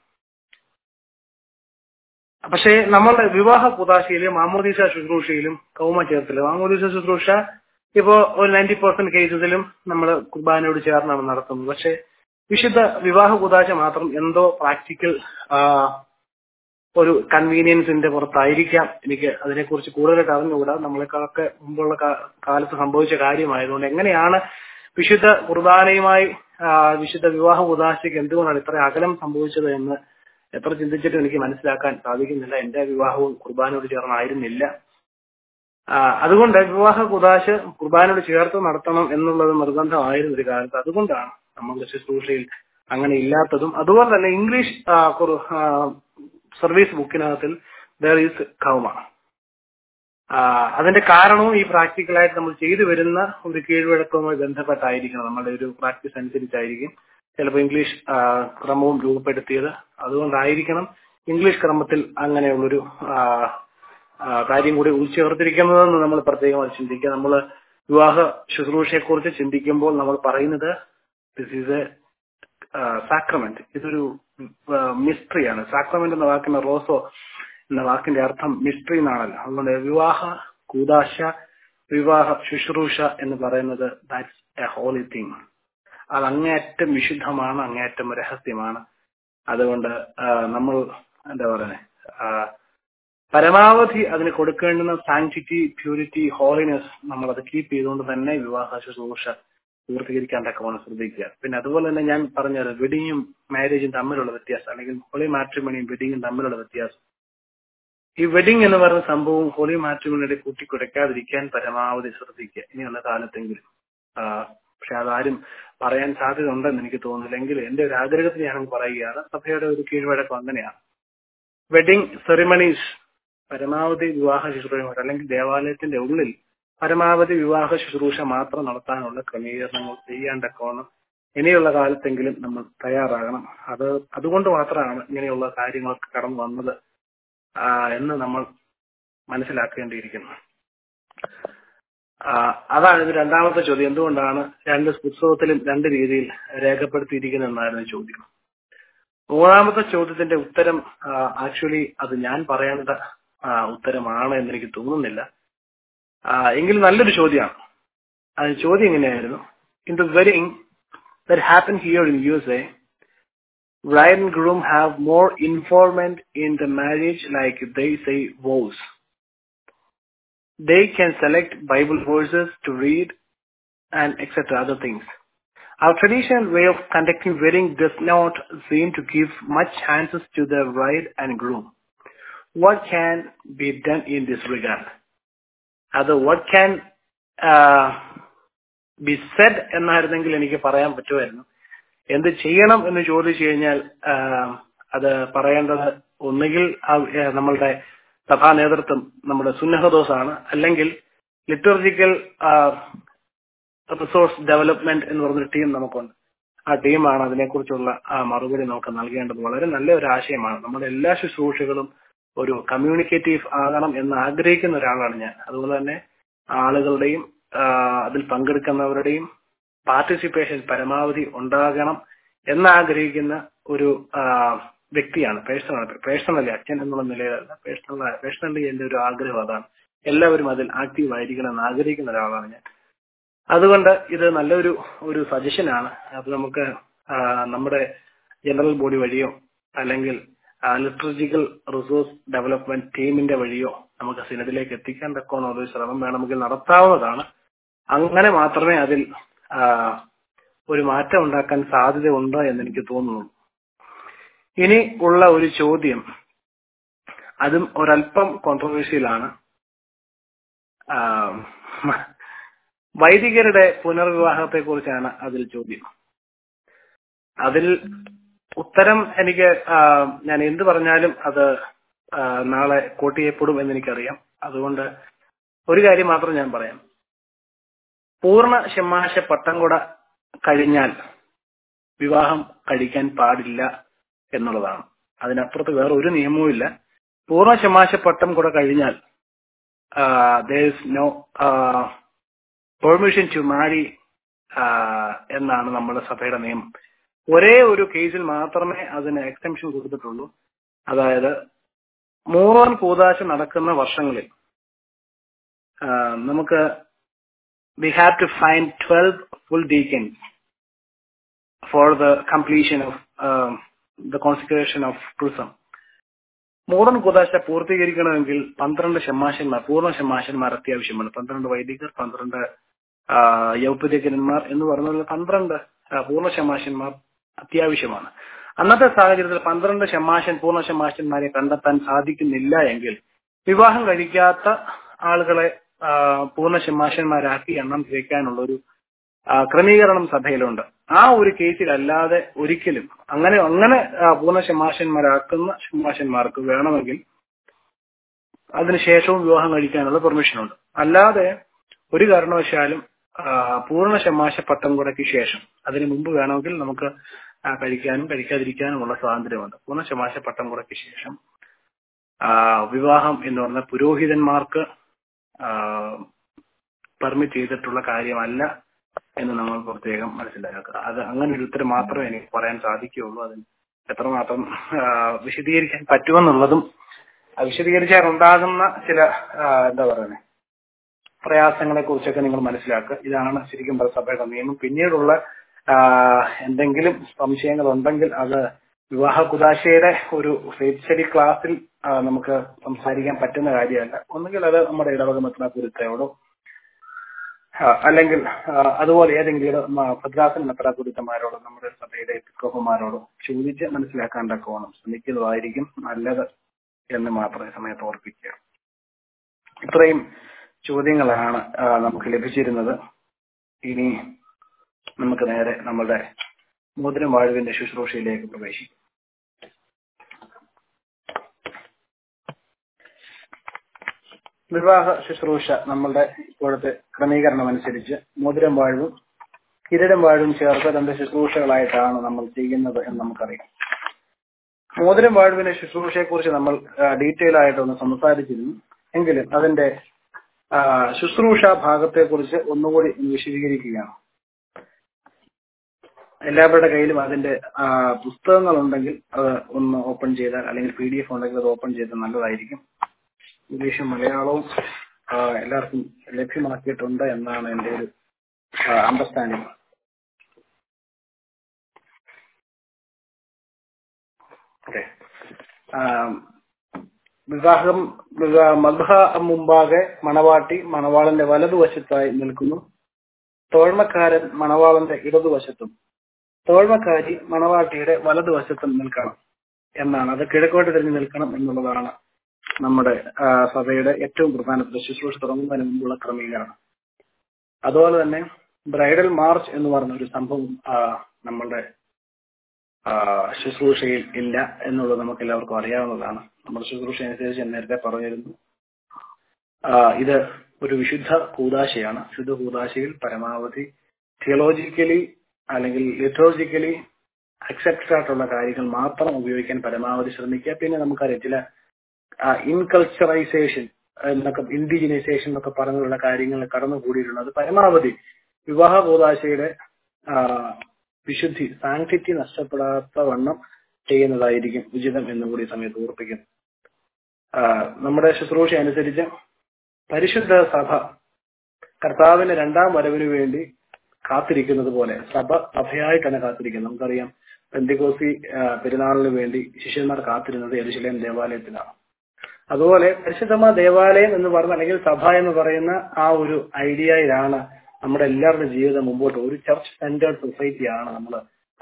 പക്ഷേ നമ്മളുടെ വിവാഹ കുതാശയിലും മാമോദീസ ശുശ്രൂഷയിലും കൗമ ചേർത്തില്ല മാമോദീസ ശുശ്രൂഷ ഇപ്പോ ഒരു നയൻറ്റി പെർസെന്റ് കേസസിലും നമ്മൾ കുർബാനയോട് ചേർന്നാണ് നടത്തുന്നത് പക്ഷേ വിശുദ്ധ വിവാഹ കുതാശ മാത്രം എന്തോ പ്രാക്ടിക്കൽ ഒരു കൺവീനിയൻസിന്റെ പുറത്തായിരിക്കാം എനിക്ക് അതിനെക്കുറിച്ച് കൂടുതലായിട്ട് അറിഞ്ഞുകൂടാ നമ്മളെക്കാളൊക്കെ മുമ്പുള്ള കാ- കാലത്ത് സംഭവിച്ച കാര്യമായതുകൊണ്ട് എങ്ങനെയാണ് വിശുദ്ധ കുർബാനയുമായി ആ, വിശുദ്ധ വിവാഹ ഉദാശയ്ക്ക് എന്തുകൊണ്ടാണ് ഇത്ര അകലം സംഭവിച്ചത് എന്ന് എത്ര ചിന്തിച്ചിട്ടും എനിക്ക് മനസ്സിലാക്കാൻ സാധിക്കുന്നില്ല എന്റെ വിവാഹവും കുർബാനയോട് ചേർന്നായിരുന്നില്ല ആ, അതുകൊണ്ട് വിവാഹ കുദാശ കുർബാനയോട് ചേർത്ത് നടത്തണം എന്നുള്ളത് നിർബന്ധമായിരുന്നു ഒരു കാലത്ത് അതുകൊണ്ടാണ് നമ്മുടെ ശുശ്രൂഷയിൽ അങ്ങനെ ഇല്ലാത്തതും അതുപോലെ തന്നെ ഇംഗ്ലീഷ് ആ, കുറു- ആ, സർവീസ് ബുക്കിനകത്തിൽ ദർ ഈസ് കൗമ ആ, അതിന്റെ കാരണവും ഈ പ്രാക്ടിക്കലായിട്ട് നമ്മൾ ചെയ്തു വരുന്ന ഒരു കീഴ്വഴക്കവുമായി ബന്ധപ്പെട്ടായിരിക്കണം നമ്മുടെ ഒരു പ്രാക്ടീസ് അനുസരിച്ചായിരിക്കും ചിലപ്പോൾ ഇംഗ്ലീഷ് ആ, ക്രമവും രൂപപ്പെടുത്തിയത് അതുകൊണ്ടായിരിക്കണം ഇംഗ്ലീഷ് ക്രമത്തിൽ അങ്ങനെയുള്ളൊരു ആ, ആ, കാര്യം കൂടി ഉൾച്ചേർത്തിരിക്കുന്നതെന്ന് നമ്മൾ പ്രത്യേകമായി ചിന്തിക്കുക നമ്മൾ വിവാഹ ശുശ്രൂഷയെക്കുറിച്ച് ചിന്തിക്കുമ്പോൾ നമ്മൾ പറയുന്നത് ദിസ് ഈസ് എ സാക്രമെന്റ് ഇതൊരു മിസ്ട്രിയാണ് സാക്രമെന്റ് എന്ന വാക്കിന് റോസോ എന്ന വാക്കിന്റെ അർത്ഥം മിസ്ട്രി എന്നാണല്ലോ അതുകൊണ്ട് വിവാഹ കൂതാശ വിവാഹ ശുശ്രൂഷ എന്ന് പറയുന്നത് ദാറ്റ്സ് എ ഹോളി തിങ് അത് അങ്ങേയറ്റം വിശുദ്ധമാണ് അങ്ങേയറ്റം രഹസ്യമാണ് അതുകൊണ്ട് ആ, നമ്മൾ എന്താ പറയുന്നത് പരമാവധി അതിന് കൊടുക്കേണ്ടുന്ന സാങ്ക്ടിറ്റി പ്യൂരിറ്റി ഹോളിനെസ് നമ്മൾ അത് കീപ്പ് ചെയ്തുകൊണ്ട് തന്നെ വിവാഹ ശുശ്രൂഷ പൂർത്തീകരിക്കാൻ തക്കവണ്ണം ശ്രദ്ധിക്കുക പിന്നെ അതുപോലെ തന്നെ ഞാൻ പറഞ്ഞത് വെഡിങ്ങും മാരേജും തമ്മിലുള്ള വ്യത്യാസം അല്ലെങ്കിൽ ഹോളി മാട്രിമണിയും വെഡിങ്ങും തമ്മിലുള്ള വ്യത്യാസം ഈ വെഡിങ് എന്ന് പറയുന്ന സംഭവം ഹോളി മാട്രിമണിയുടെ കൂട്ടിക്കുറയ്ക്കാതിരിക്കാൻ പരമാവധി ശ്രദ്ധിക്കുക ഇനിയുള്ള കാലത്തെങ്കിലും ആ, പക്ഷെ അതാരും പറയാൻ സാധ്യത ഉണ്ടെന്ന് എനിക്ക് തോന്നുന്നില്ല എങ്കിൽ എന്റെ ഒരു ആഗ്രഹത്തിൽ ഞാൻ പറയുകയാണ് സഭയുടെ ഒരു കീഴ്വഴക്കം അങ്ങനെയാണ് വെഡിങ് സെറിമണീസ് പരമാവധി വിവാഹ ശുശ്രൂഷ അല്ലെങ്കിൽ ദേവാലയത്തിന്റെ ഉള്ളിൽ പരമാവധി വിവാഹ ശുശ്രൂഷ മാത്രം നടത്താനുള്ള ക്രമീകരണങ്ങൾ ചെയ്യാണ്ടക്കോണം ഇനിയുള്ള കാലത്തെങ്കിലും നമ്മൾ തയ്യാറാകണം അത് അതുകൊണ്ട് മാത്രമാണ് ഇങ്ങനെയുള്ള കാര്യങ്ങളൊക്കെ കടന്നു വന്നത് ആ, എന്ന് നമ്മൾ മനസ്സിലാക്കേണ്ടിയിരിക്കുന്നു ആ, അതാണ് ഇത് രണ്ടാമത്തെ ചോദ്യം എന്തുകൊണ്ടാണ് രണ്ട് പുസ്തകത്തിലും രണ്ട് രീതിയിൽ രേഖപ്പെടുത്തിയിരിക്കുന്നതെന്നായിരുന്നു ചോദ്യം മൂന്നാമത്തെ ചോദ്യത്തിന്റെ ഉത്തരം ആക്ച്വലി അത് ഞാൻ പറയേണ്ട ആ, ഉത്തരമാണ് എന്ന് എനിക്ക് തോന്നുന്നില്ല ആ, എങ്കിലും നല്ലൊരു ചോദ്യമാണ് അത് ചോദ്യം ഇങ്ങനെയായിരുന്നു in the wedding that happen here in U S A bride and groom have more involvement in the marriage like they say vows. They can select Bible verses to read and etc. other things. Our traditional way of conducting wedding does not seem to give much chances to the bride and groom. What can be done in this regard? അത് what can uh, be said എന്നായിരുന്നെങ്കിൽ എനിക്ക് പറയാൻ പറ്റുമായിരുന്നു എന്ത് ചെയ്യണം എന്ന് ചോദിച്ചു കഴിഞ്ഞാൽ ആ, അത് പറയേണ്ടത് ഒന്നുകിൽ ആ, ഏ, നമ്മളുടെ സഭാ നേതൃത്വം നമ്മുടെ സുന്നഹദോസാണ് അല്ലെങ്കിൽ ലിറ്റർജിക്കൽ റിസോഴ്സ് ഡെവലപ്മെന്റ് എന്ന് പറഞ്ഞൊരു ടീം നമുക്കുണ്ട് ആ ടീമാണ് അതിനെക്കുറിച്ചുള്ള ആ മറുപടി നമുക്ക് നൽകേണ്ടത് വളരെ നല്ല ഒരു ആശയമാണ് നമ്മുടെ എല്ലാ ശുശ്രൂഷകളും ഒരു കമ്മ്യൂണിക്കേറ്റീവ് ആകണം എന്ന് ആഗ്രഹിക്കുന്ന ഒരാളാണ് ഞാൻ അതുപോലെ തന്നെ ആളുകളുടെയും ആ, അതിൽ പങ്കെടുക്കുന്നവരുടെയും പാർട്ടിസിപ്പേഷൻ പരമാവധി ഉണ്ടാകണം എന്നാഗ്രഹിക്കുന്ന ഒരു ആ, വ്യക്തിയാണ് പേഴ്സണൽ പേഴ്സണലി അച്ഛൻ എന്നുള്ള നിലയിലല്ല പേഴ്സണൽ പേഴ്സണലി എന്റെ ഒരു ആഗ്രഹം അതാണ് എല്ലാവരും അതിൽ ആക്റ്റീവ് ആയിരിക്കണം എന്ന് ആഗ്രഹിക്കുന്ന ഒരാളാണ് ഞാൻ അതുകൊണ്ട് ഇത് നല്ലൊരു ഒരു സജഷനാണ് അത് നമുക്ക് ആ, നമ്മുടെ ജനറൽ ബോഡി വഴിയോ അല്ലെങ്കിൽ ലിറ്ററജിക്കൽ റിസോഴ്സ് ഡെവലപ്മെന്റ് ടീമിന്റെ വഴിയോ നമുക്ക് സിനഡിലേക്ക് എത്തിക്കാൻ തക്കോണം ഒരു ശ്രമം വേണമെങ്കിൽ നടത്താവുന്നതാണ് അങ്ങനെ മാത്രമേ അതിൽ ആ, ഒരു മാറ്റം ഉണ്ടാക്കാൻ സാധ്യതയുണ്ട് എന്ന് എനിക്ക് തോന്നുന്നു ഇനി ഉള്ള ഒരു ചോദ്യം അതും ഒരല്പം കോൺട്രവേഴ്ഷ്യലാണ് വൈദികരുടെ പുനർവിവാഹത്തെ കുറിച്ചാണ് അതിൽ ചോദ്യം അതിൽ ഉത്തരം എനിക്ക് ആ, ഞാൻ എന്ത് പറഞ്ഞാലും അത് ആ, നാളെ കോട്ട് ചെയ്യപ്പെടും എന്ന് എനിക്കറിയാം അതുകൊണ്ട് ഒരു കാര്യം മാത്രം ഞാൻ പറയാം പൂർണ്ണ ഷമാശ പട്ടം കൂടെ കഴിഞ്ഞാൽ വിവാഹം കഴിക്കാൻ പാടില്ല എന്നുള്ളതാണ് അതിനപ്പുറത്ത് വേറെ ഒരു നിയമവും ഇല്ല പൂർണ്ണ ഷമാശ പട്ടം കൂടെ കഴിഞ്ഞാൽ നോ പെർമിഷൻ ടു മാരി എന്നാണ് നമ്മുടെ സഭയുടെ നിയമം ഒരേ ഒരു കേസിൽ മാത്രമേ അതിന് എക്സ്റ്റൻഷൻ കൊടുത്തിട്ടുള്ളൂ അതായത് മൂറോൻ കൂതാശ നടക്കുന്ന വർഷങ്ങളിൽ ആ, നമുക്ക് we have to find 12 full deacons for the completion of um, the consecration of prism. മൂടൻ കുതാശ പൂർത്തീകരിക്കണമെങ്കിൽ പന്ത്രണ്ട് ഷമാശന്മാർ പൂർണ്ണ ഷമാശന്മാർ അത്യാവശ്യമാണ് പന്ത്രണ്ട് വൈദികർ പന്ത്രണ്ട് ആ, യൗപചകന്മാർ എന്ന് പറഞ്ഞ പന്ത്രണ്ട് ആ, പൂർണ്ണ ഷമാശന്മാർ അത്യാവശ്യമാണ് അന്നത്തെ സാഹചര്യത്തിൽ പന്ത്രണ്ട് ഷമാശൻ പൂർണ്ണ ഷമാശന്മാരെ കണ്ടെത്താൻ സാധിക്കുന്നില്ല എങ്കിൽ വിവാഹം കഴിക്കാത്ത ആളുകളെ ആ, പൂർണ്ണ ഷമാശന്മാരാക്കി എണ്ണം തിരിക്കാനുള്ള ഒരു ആ, ക്രമീകരണം സഭയിലുണ്ട് ആ ഒരു കേസിലല്ലാതെ ഒരിക്കലും അങ്ങനെ അങ്ങനെ ആ, പൂർണ്ണ ഷമാശന്മാരാക്കുന്ന ഷമാശന്മാർക്ക് വേണമെങ്കിൽ അതിനുശേഷവും വിവാഹം കഴിക്കാനുള്ള പെർമിഷൻ ഉണ്ട് അല്ലാതെ ഒരു കാരണവശാലും ആ, പൂർണ്ണ ഷമാശ പട്ടം കൂടയ്ക്ക് ശേഷം അതിനു മുമ്പ് വേണമെങ്കിൽ നമുക്ക് ആ, കഴിക്കാനും കഴിക്കാതിരിക്കാനുമുള്ള സ്വാതന്ത്ര്യമുണ്ട് പൂർണ്ണ ഷമാശ പട്ടം കൂടയ്ക്ക് ശേഷം ആ, വിവാഹം എന്ന് പറഞ്ഞ പുരോഹിതന്മാർക്ക് പെർമിറ്റ് ചെയ്തിട്ടുള്ള കാര്യമല്ല എന്ന് നമ്മൾ പ്രത്യേകം മനസ്സിലാക്കുക അത് അങ്ങനെ ഒരു ഉത്തരം മാത്രമേ എനിക്ക് പറയാൻ സാധിക്കുകയുള്ളൂ അതിന് എത്രമാത്രം ആ, വിശദീകരിക്കാൻ പറ്റുമെന്നുള്ളതും ആ, വിശദീകരിച്ചാൽ ഉണ്ടാകുന്ന ചില ആ, എന്താ പറയുന്നത് പ്രയാസങ്ങളെ കുറിച്ചൊക്കെ നിങ്ങൾ മനസ്സിലാക്കുക ഇതാണ് ശരിക്കും പറഞ്ഞ സഭയുടെ നിയമം പിന്നീടുള്ള ആ, എന്തെങ്കിലും സംശയങ്ങൾ ഉണ്ടെങ്കിൽ അത് വിവാഹ കുതാശയുടെ ഒരു ഫേറ്റ് സ്റ്റഡി ക്ലാസ്സിൽ ആ, നമുക്ക് സംസാരിക്കാൻ പറ്റുന്ന കാര്യമല്ല ഒന്നുകിൽ അത് നമ്മുടെ ഇടവക മെത്രാപുരത്തയോടോ ആ, അല്ലെങ്കിൽ ആ, അതുപോലെ ഏതെങ്കിലും ഭദ്രാസൻ മെത്രാപുരത്തമാരോടോ നമ്മുടെ സഭയുടെ എപ്പിസ്കോപ്പന്മാരോടോ ചോദിച്ച് മനസ്സിലാക്കാൻ തക്കോണം ശ്രമിക്കുന്നതായിരിക്കും നല്ലത് എന്ന് മാത്രമേ സമയത്ത് ഓർപ്പിക്കുക ഇത്രയും ചോദ്യങ്ങളാണ് ആ, നമുക്ക് ലഭിച്ചിരുന്നത് ഇനി നമുക്ക് നേരെ നമ്മുടെ മോതിരം വാഴുവിന്റെ ശുശ്രൂഷയിലേക്ക് പ്രവേശിക്കും വിവാഹ ശുശ്രൂഷ നമ്മളുടെ ഇപ്പോഴത്തെ ക്രമീകരണം അനുസരിച്ച് മോതിരം വാഴും കിരീടം വാഴും ചേർത്ത് രണ്ട് ശുശ്രൂഷകളായിട്ടാണ് നമ്മൾ ചെയ്യുന്നത് എന്ന് നമുക്കറിയാം മോതിരം വാഴുവിന്റെ ശുശ്രൂഷയെ കുറിച്ച് നമ്മൾ ഡീറ്റെയിൽ ആയിട്ടൊന്ന് സംസാരിച്ചിരുന്നു എങ്കിലും അതിന്റെ ആ, ശുശ്രൂഷ ഭാഗത്തെ കുറിച്ച് ഒന്നുകൂടി ഒന്ന് വിശദീകരിക്കുകയാണ് എല്ലാവരുടെ കയ്യിലും അതിന്റെ ആ, പുസ്തകങ്ങളുണ്ടെങ്കിൽ അത് ഒന്ന് ഓപ്പൺ ചെയ്താൽ അല്ലെങ്കിൽ പി ഡി എഫ് ഉണ്ടെങ്കിൽ അത് ഓപ്പൺ ചെയ്താൽ നല്ലതായിരിക്കും ഇംഗ്ലീഷും മലയാളവും ആ, എല്ലാവർക്കും ലഭ്യമാക്കിയിട്ടുണ്ട് എന്നാണ് എന്റെ ഒരു അണ്ടർസ്റ്റാൻഡിങ് ഓക്കെ വിവാഹം വിവാ- മദ്ഹ മുമ്പാകെ മണവാട്ടി മണവാളന്റെ വലതുവശത്തായി നിൽക്കുന്നു തോഴ്മക്കാരൻ മണവാളന്റെ ഇടതുവശത്തും തോഴ്മക്കാരി മണവാട്ടിയുടെ വലതുവശത്തും നിൽക്കണം എന്നാണ് അത് കിഴക്കോട്ട് തിരിഞ്ഞു നിൽക്കണം എന്നുള്ളതാണ് നമ്മുടെ ആ, സഭയുടെ ഏറ്റവും പ്രധാനപ്പെട്ട ശുശ്രൂഷ തുടങ്ങുന്നതിന് മുമ്പുള്ള ക്രമീകരണം അതുപോലെ തന്നെ ബ്രൈഡൽ മാർച്ച് എന്ന് പറഞ്ഞ ഒരു സംഭവം ആ, നമ്മളുടെ ആ, ശുശ്രൂഷയിൽ ഇല്ല എന്നുള്ളത് നമുക്ക് എല്ലാവർക്കും അറിയാവുന്നതാണ് നമ്മുടെ ശുശ്രൂഷ അനുസരിച്ച് ഞാൻ നേരത്തെ പറഞ്ഞിരുന്നു ആ, ഇത് ഒരു വിശുദ്ധ കൂതാശയാണ് ശുദ്ധ കൂതാശയിൽ പരമാവധി തിയോളജിക്കലി അല്ലെങ്കിൽ ലിറ്റോളജിക്കലി അക്സെപ്റ്റഡ് ആയിട്ടുള്ള കാര്യങ്ങൾ മാത്രം ഉപയോഗിക്കാൻ പരമാവധി ശ്രമിക്കുക പിന്നെ നമുക്കറിയാം ചില ഇൻകൾച്ചറൈസേഷൻ എന്നൊക്കെ ഇൻഡിജിനൈസേഷൻ എന്നൊക്കെ പറഞ്ഞുള്ള കാര്യങ്ങൾ കടന്നുകൂടിയിട്ടുണ്ട് അത് പരമാവധി വിവാഹ കൂതാശയുടെ ആ, വിശുദ്ധി സാങ്ക്ടിറ്റി നഷ്ടപ്പെടാത്ത വണ്ണം ചെയ്യുന്നതായിരിക്കും ഉചിതം എന്നും കൂടി ഈ സമയത്ത് ഓർപ്പിക്കുന്നു ആ, നമ്മുടെ ശുശ്രൂഷ അനുസരിച്ച് പരിശുദ്ധ സഭ കർത്താവിന്റെ രണ്ടാം വരവിന് വേണ്ടി കാത്തിരിക്കുന്നത് പോലെ സഭ സഭയായിട്ടാണ് കാത്തിരിക്കുന്നത് നമുക്കറിയാം പെന്തിക്കോസി ആ, പെരുന്നാളിന് വേണ്ടി ശിഷ്യന്മാർ കാത്തിരുന്നത് എരുശലേം ദേവാലയത്തിലാണ് അതുപോലെ പരിശുദ്ധമ ദേവാലയം എന്ന് പറഞ്ഞ അല്ലെങ്കിൽ സഭ എന്ന് പറയുന്ന ആ ഒരു ഐഡിയയിലാണ് നമ്മുടെ എല്ലാവരുടെയും ജീവിതം മുമ്പോട്ട് ഒരു ചർച്ച് സെന്റേഡ് സൊസൈറ്റിയാണ് നമ്മൾ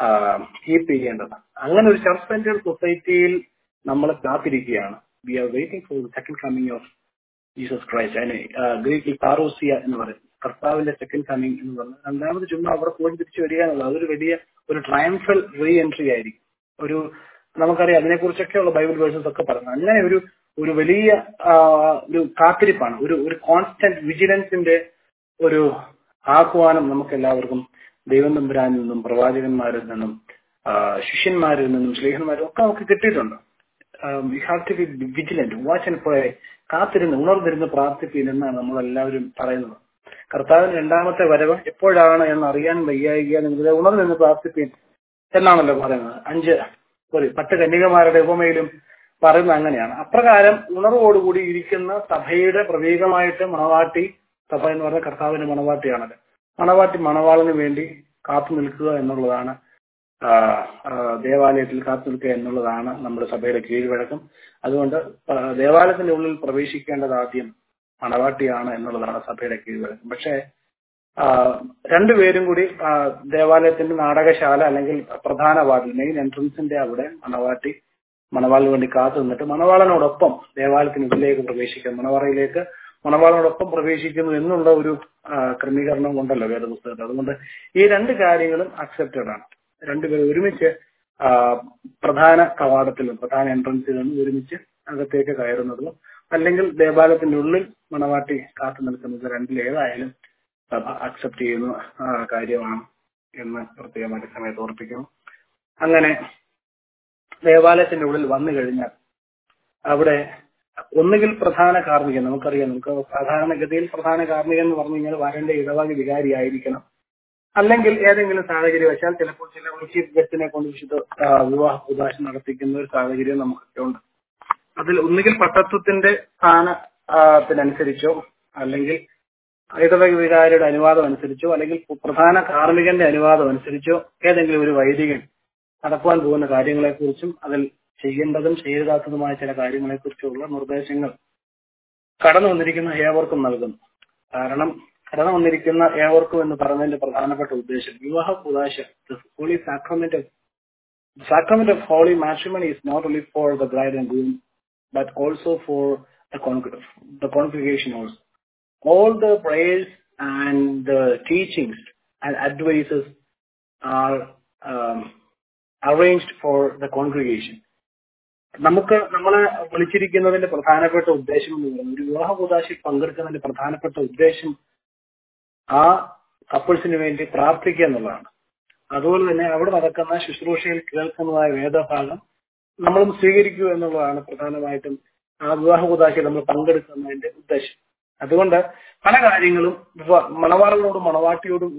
കീപ്പ് ചെയ്യേണ്ടത് അങ്ങനെ ഒരു ചർച്ച് സെന്റേഡ് സൊസൈറ്റിയിൽ നമ്മൾ കാത്തിരിക്കുകയാണ് we are waiting for second coming of Jesus Christ അതിന് ഗ്രീക്കിൽ പാറോസിയ എന്ന് പറയും കർത്താവിന്റെ സെക്കൻഡ് കമ്മിങ് എന്ന് പറഞ്ഞാൽ രണ്ടാമത് ചുമ്മാ അവിടെ പോയി തിരിച്ചു വരിക എന്നുള്ളത് അതൊരു വലിയ ഒരു ട്രയംഫൽ റീ എൻട്രി ആയിരിക്കും ഒരു നമുക്കറിയാം അതിനെക്കുറിച്ചൊക്കെയുള്ള ബൈബിൾ വേഴ്സസ് ഒക്കെ പറഞ്ഞു അങ്ങനെ ഒരു ഒരു വലിയ ആ, ഒരു കാത്തിരിപ്പാണ് ഒരു ഒരു കോൺസ്റ്റന്റ് വിജിലൻസിന്റെ ഒരു ആഹ്വാനം നമുക്ക് എല്ലാവർക്കും ദൈവം തമ്പുരാനിൽ നിന്നും പ്രവാചകന്മാരിൽ നിന്നും ആ, ശിഷ്യന്മാരിൽ നിന്നും സ്നേഹന്മാരും ഒക്കെ നമുക്ക് കിട്ടിയിട്ടുണ്ട് we have to be vigilant watch and pray കാത്തിരുന്ന് ഉണർന്നിരുന്ന് പ്രാർത്ഥിപ്പീൻ എന്നാണ് നമ്മൾ എല്ലാവരും പറയുന്നത് കർത്താവിന് രണ്ടാമത്തെ വരവ് എപ്പോഴാണ് എന്ന് അറിയാൻ വയ്യായിക നിങ്ങൾ ഉണർന്നിരുന്ന് പ്രാർത്ഥിപ്പീൻ എന്നാണല്ലോ പറയുന്നത് അഞ്ച് സോറി പത്ത് കന്യകമാരുടെ ഉപമയിലും പറയുന്നത് അങ്ങനെയാണ് അപ്രകാരം ഉണർവോടുകൂടി ഇരിക്കുന്ന സഭയുടെ പ്രതീകമായിട്ട് മണവാട്ടി സഭ എന്ന് പറഞ്ഞ കർത്താവിന്റെ മണവാട്ടിയാണല്ലോ മണവാട്ടി മണവാളിന് വേണ്ടി കാത്തു നിൽക്കുക എന്നുള്ളതാണ് ആ, ആ, ദേവാലയത്തിൽ കാത്തു നിൽക്കുക എന്നുള്ളതാണ് നമ്മുടെ സഭയുടെ കീഴ്വഴക്കം അതുകൊണ്ട് ആ, ദേവാലയത്തിന്റെ ഉള്ളിൽ പ്രവേശിക്കേണ്ടത് ആദ്യം മണവാട്ടിയാണ് എന്നുള്ളതാണ് സഭയുടെ കീഴ്വഴക്കം പക്ഷേ ആ, രണ്ടുപേരും കൂടി ആ, ദേവാലയത്തിന്റെ നാടകശാല അല്ലെങ്കിൽ പ്രധാന വാർഡിൽ മെയിൻ എൻട്രൻസിന്റെ അവിടെ മണവാട്ടി മണവാളിന് വേണ്ടി കാത്തു നിന്നിട്ട് മണവാളനോടൊപ്പം ദേവാലയത്തിനുള്ളിലേക്ക് പ്രവേശിക്കുന്നു മണവറയിലേക്ക് മണവാളനോടൊപ്പം പ്രവേശിക്കുന്നു എന്നുള്ള ഒരു ആ, ക്രമീകരണം കൊണ്ടല്ലോ വേദപുസ്തകത്തിൽ അതുകൊണ്ട് ഈ രണ്ട് കാര്യങ്ങളും അക്സെപ്റ്റഡ് ആണ് രണ്ടുപേരും ഒരുമിച്ച് ആ, പ്രധാന കവാടത്തിൽ നിന്ന് പ്രധാന എൻട്രൻസിൽ നിന്ന് ഒരുമിച്ച് അകത്തേക്ക് കയറുന്നതും അല്ലെങ്കിൽ ദേവാലയത്തിന്റെ ഉള്ളിൽ മണവാട്ടി കാത്തു നിൽക്കുന്നത് രണ്ടിലേതായാലും സഭ അക്സെപ്റ്റ് ചെയ്യുന്ന ആ, കാര്യമാണ് എന്ന് പ്രത്യേകമായിട്ട് സമയത്ത് ഓർപ്പിക്കുന്നു അങ്ങനെ ദേവാലയത്തിന്റെ ഉള്ളിൽ വന്നു കഴിഞ്ഞാൽ അവിടെ ഒന്നുകിൽ പ്രധാന കാർമ്മികൻ നമുക്കറിയാം നമുക്ക് സാധാരണഗതിയിൽ പ്രധാന കാർമ്മികൻ എന്ന് പറഞ്ഞു കഴിഞ്ഞാൽ വരന്റെ ഇടവക വികാരി ആയിരിക്കണം അല്ലെങ്കിൽ ഏതെങ്കിലും സാഹചര്യം വെച്ചാൽ ചിലപ്പോൾ ചില ചീഫ് ഗസ്റ്റിനെ കൊണ്ട് വിശുദ്ധ ആ, വിവാഹ ഉദാശ നടത്തിക്കുന്ന ഒരു സാഹചര്യം നമുക്കൊക്കെ ഉണ്ട് അതിൽ ഒന്നുകിൽ പട്ടത്വത്തിന്റെ സ്ഥാനത്തിനനുസരിച്ചോ അല്ലെങ്കിൽ ഇടവക വികാരിയുടെ അനുവാദം അനുസരിച്ചോ അല്ലെങ്കിൽ പ്രധാന കാർമ്മികന്റെ അനുവാദം അനുസരിച്ചോ ഏതെങ്കിലും ഒരു വൈദികൻ നടക്കുവാൻ പോകുന്ന കാര്യങ്ങളെക്കുറിച്ചും അതിൽ ചെയ്യേണ്ടതും ചെയ്യരുതാത്തതുമായ ചില കാര്യങ്ങളെക്കുറിച്ചുള്ള നിർദ്ദേശങ്ങൾ കടന്നു വന്നിരിക്കുന്ന ഏവർക്കും നൽകുന്നു കാരണം കടന്നു വന്നിരിക്കുന്ന ഏവർക്കും എന്ന് പറഞ്ഞതിന്റെ പ്രധാനപ്പെട്ട ഉദ്ദേശം വിവാഹ കുദാശ holy sacrament sacrament of holy matrimony is not only for the bride and groom, but also for the, con- the congregation also. All the prayers and the teachings and advices are um, arranged for the congregation. നമുക്ക് നമ്മളെ വിളിച്ചിരിക്കുന്നതിന്റെ പ്രധാനപ്പെട്ട ഉദ്ദേശം എന്ന് പറയുന്നത് ഒരു വിവാഹ കൂതാശയിൽ പങ്കെടുക്കുന്നതിന്റെ പ്രധാനപ്പെട്ട ഉദ്ദേശം ആ കപ്പിൾസിന് വേണ്ടി പ്രാർത്ഥിക്കുക എന്നുള്ളതാണ് അതുപോലെ തന്നെ അവിടെ നടക്കുന്ന ശുശ്രൂഷയിൽ കേൾക്കുന്നതായ വേദഭാഗം നമ്മളും സ്വീകരിക്കുക എന്നുള്ളതാണ് പ്രധാനമായിട്ടും ആ വിവാഹ കൂതാശയിൽ നമ്മൾ പങ്കെടുക്കുന്നതിന്റെ ഉദ്ദേശം അതുകൊണ്ട് പല കാര്യങ്ങളും വ- മണവാളനോടും മണവാട്ടിയോടും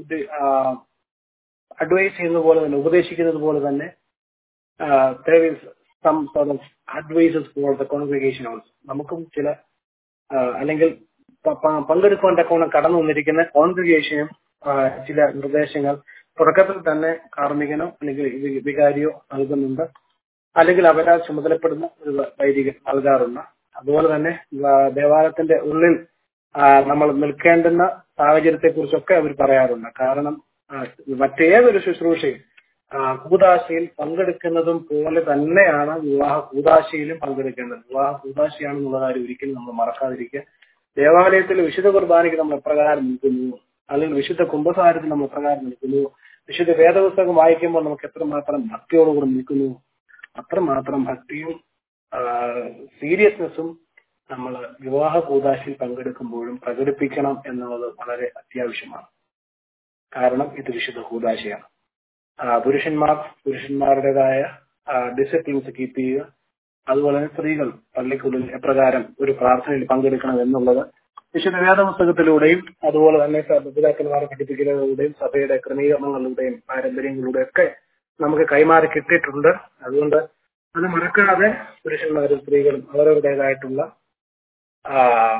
അഡ്വൈസ് ചെയ്യുന്നത് പോലെ തന്നെ ഉപദേശിക്കുന്നത് പോലെ തന്നെ there is some sort of advices for the congregation also നമുക്കും ചില ആ, അല്ലെങ്കിൽ പ- പ- പങ്കെടുക്കുവാൻ തക്കവണ്ണം കടന്നു വന്നിരിക്കുന്ന കോൺഗ്രിഗേഷനും ചില നിർദ്ദേശങ്ങൾ തുടക്കത്തിൽ തന്നെ കാർമ്മികനോ അല്ലെങ്കിൽ വി- വികാരിയോ നൽകുന്നുണ്ട് അല്ലെങ്കിൽ അവരാൽ ചുമതലപ്പെടുന്ന ഒരു വൈദികൻ നൽകാറുണ്ട് അതുപോലെ തന്നെ ആ, ദേവാലയത്തിന്റെ ഉള്ളിൽ ആ, നമ്മൾ നിൽക്കേണ്ടുന്ന സാഹചര്യത്തെ കുറിച്ചൊക്കെ അവർ പറയാറുണ്ട് കാരണം ആ, മറ്റേതൊരു ശുശ്രൂഷയും ആ, കൂതാശയിൽ പങ്കെടുക്കുന്നതും പോലെ തന്നെയാണ് വിവാഹ കൂതാശയിലും പങ്കെടുക്കേണ്ടത് വിവാഹ കൂതാശയാണെന്നുള്ള കാര്യം ഒരിക്കലും നമ്മൾ മറക്കാതിരിക്കുക ദേവാലയത്തിൽ വിശുദ്ധ കുർബാനയ്ക്ക് നമ്മൾ എപ്രകാരം നിൽക്കുന്നു അല്ലെങ്കിൽ വിശുദ്ധ കുംഭസാരത്തിൽ നമ്മൾ എപ്രകാരം നിൽക്കുന്നു വിശുദ്ധ വേദപുസ്തകം വായിക്കുമ്പോൾ നമുക്ക് എത്രമാത്രം ഭക്തിയോടുകൂടി നിൽക്കുന്നു അത്രമാത്രം ഭക്തിയും സീരിയസ്നെസ്സും നമ്മൾ വിവാഹ കൂതാശയിൽ പങ്കെടുക്കുമ്പോഴും പ്രകടിപ്പിക്കണം എന്നുള്ളത് വളരെ അത്യാവശ്യമാണ് കാരണം ഇത് വിശുദ്ധ കൂതാശയാണ് ആ, പുരുഷന്മാർ പുരുഷന്മാരുടേതായ ഡിസിപ്ലിൻസ് കീപ്പ് ചെയ്യുക അതുപോലെ തന്നെ സ്ത്രീകൾ പള്ളിക്കുള്ളിൽ എപ്രകാരം ഒരു പ്രാർത്ഥനയിൽ പങ്കെടുക്കണം എന്നുള്ളത് വിശുദ്ധ വേദപുസ്തകത്തിലൂടെയും അതുപോലെ തന്നെ സ- പിതാക്കന്മാരെ പഠിപ്പിക്കുന്നതിലൂടെയും സഭയുടെ ക്രമീകരണങ്ങളിലൂടെയും പാരമ്പര്യങ്ങളിലൂടെയും ഒക്കെ നമുക്ക് കൈമാറി കിട്ടിയിട്ടുണ്ട് അതുകൊണ്ട് അത് മറക്കാതെ പുരുഷന്മാരും സ്ത്രീകളും അവരവരുടേതായിട്ടുള്ള ആ,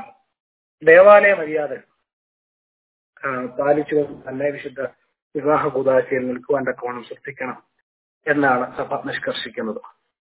ദേവാലയ മര്യാദ പാലിച്ചുകൊണ്ട് തന്നെ വിശുദ്ധ വിവാഹ കൂതാശയിൽ നിൽക്കുവാൻ തക്കവണ്ണം ശ്രദ്ധിക്കണം എന്നാണ് സഭ നിഷ്കർഷിക്കുന്നത്